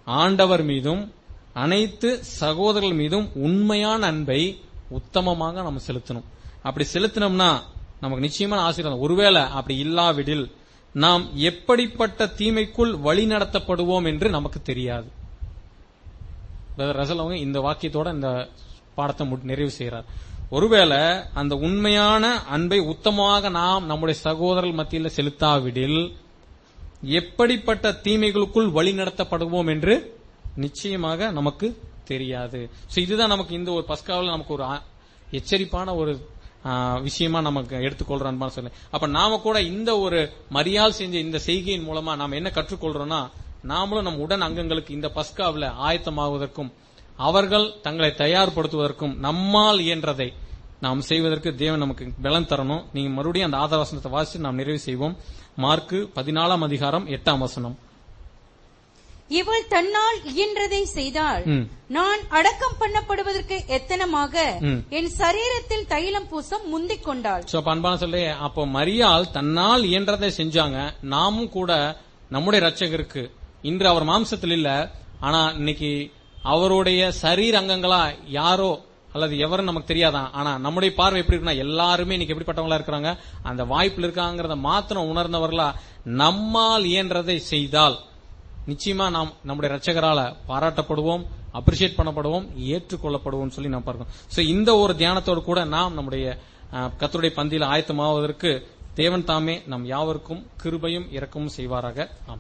ஆண்டவர் மீதும் அனைத்து சகோதரர்கள் மீதும் உண்மையான அன்பை உத்தமமாக நம்ம செலுத்தணும் அப்படி செலுத்தினோம்னா நமக்கு நிச்சயமான ஆசீர்வாதம் ஒருவேளை அப்படி இல்லாவிடில் நாம் எப்படிப்பட்ட தீமைக்குள் வழி நடத்தப்படுவோம் என்று நமக்கு தெரியாது பிரதர் ரசல் அவங்க இந்த வாக்கியத்தோட இந்த பாடத்தை மு- நிறைவு செய்கிறார் ஒருவேளை அந்த உண்மையான அன்பை உத்தமமாக நாம் நம்முடைய சகோதரர்கள் மத்தியில் செலுத்தாவிடில் எப்படிப்பட்ட தீமைகளுக்குள் வழி நடத்தப்படுவோம் என்று நிச்சயமாக நமக்கு தெரியாது சோ இதுதான் நமக்கு இந்த ஒரு பஸ்காவில் நமக்கு ஒரு ஆ- எச்சரிப்பான ஒரு ஆ, விஷயமா நமக்கு எடுத்துக்கொள்றோம் அன்பான சொல்லி அப்ப நாம கூட இந்த ஒரு மரியாள் செஞ்ச இந்த செய்கையின் மூலமா நாம என்ன கற்றுக்கொள்றோம்னா நாமளும் நம் உடன் அங்கங்களுக்கு இந்த பஸ்காவில் ஆயத்தமாவதற்கும் அவர்கள் தங்களை தயார்படுத்துவதற்கும் நம்மால் இயன்றதை நாம் செய்வதற்கு தேவன் நமக்கு பலன் தரணும் நீங்க மறுபடியும் அந்த ஆதார வசனத்தை வாசித்து நாம் நிறைவு செய்வோம் மார்க்கு பதினாலாம் அதிகாரம் எட்டாம் வசனம்
இவள் தன்னால் இயன்றதை செய்தாள்
ம்.
நான் அடக்கம் பண்ணப்படுவதற்கு எத்தனமாக
ம்.
என் சரீரத்தில் தைலம் பூச முந்திக் கொண்டாள்
சோ அப்ப அன்பான சொல்லி அப்போ மரியாள் தன்னால் இயன்றதை செஞ்சாங்க நாமும் கூட நம்முடைய ரட்சகருக்கு இன்று அவர் மாம்சத்தில் இல்ல ஆனா இன்னைக்கு அவருடைய சரீர அங்கங்களா யாரோ அல்லது எவரும் நமக்கு தெரியாதான் ஆனா நம்முடைய பார்வை எப்படி இருக்குன்னா எல்லாருமே இன்னைக்கு எப்படிப்பட்டவங்களா இருக்கிறாங்க அந்த வாய்ப்புல இருக்காங்கிறத மாத்திரம் உணர்ந்தவர்களா நம்மால் இயன்றதை செய்தால் நிச்சயமா நாம் நம்முடைய ரட்சகரால பாராட்டப்படுவோம் அப்ரிஷியேட் பண்ணப்படுவோம் ஏற்றுக்கொள்ளப்படுவோம் சொல்லி நாம் பார்க்கிறோம் சோ இந்த ஒரு தியானத்தோடு கூட நாம் நம்முடைய அஹ், கர்த்தருடைய பந்தியில் ஆயத்தமாவதற்கு தேவன் தாமே நம் யாவருக்கும் கிருபையும் இரக்கமும் செய்வாராக ஆமென்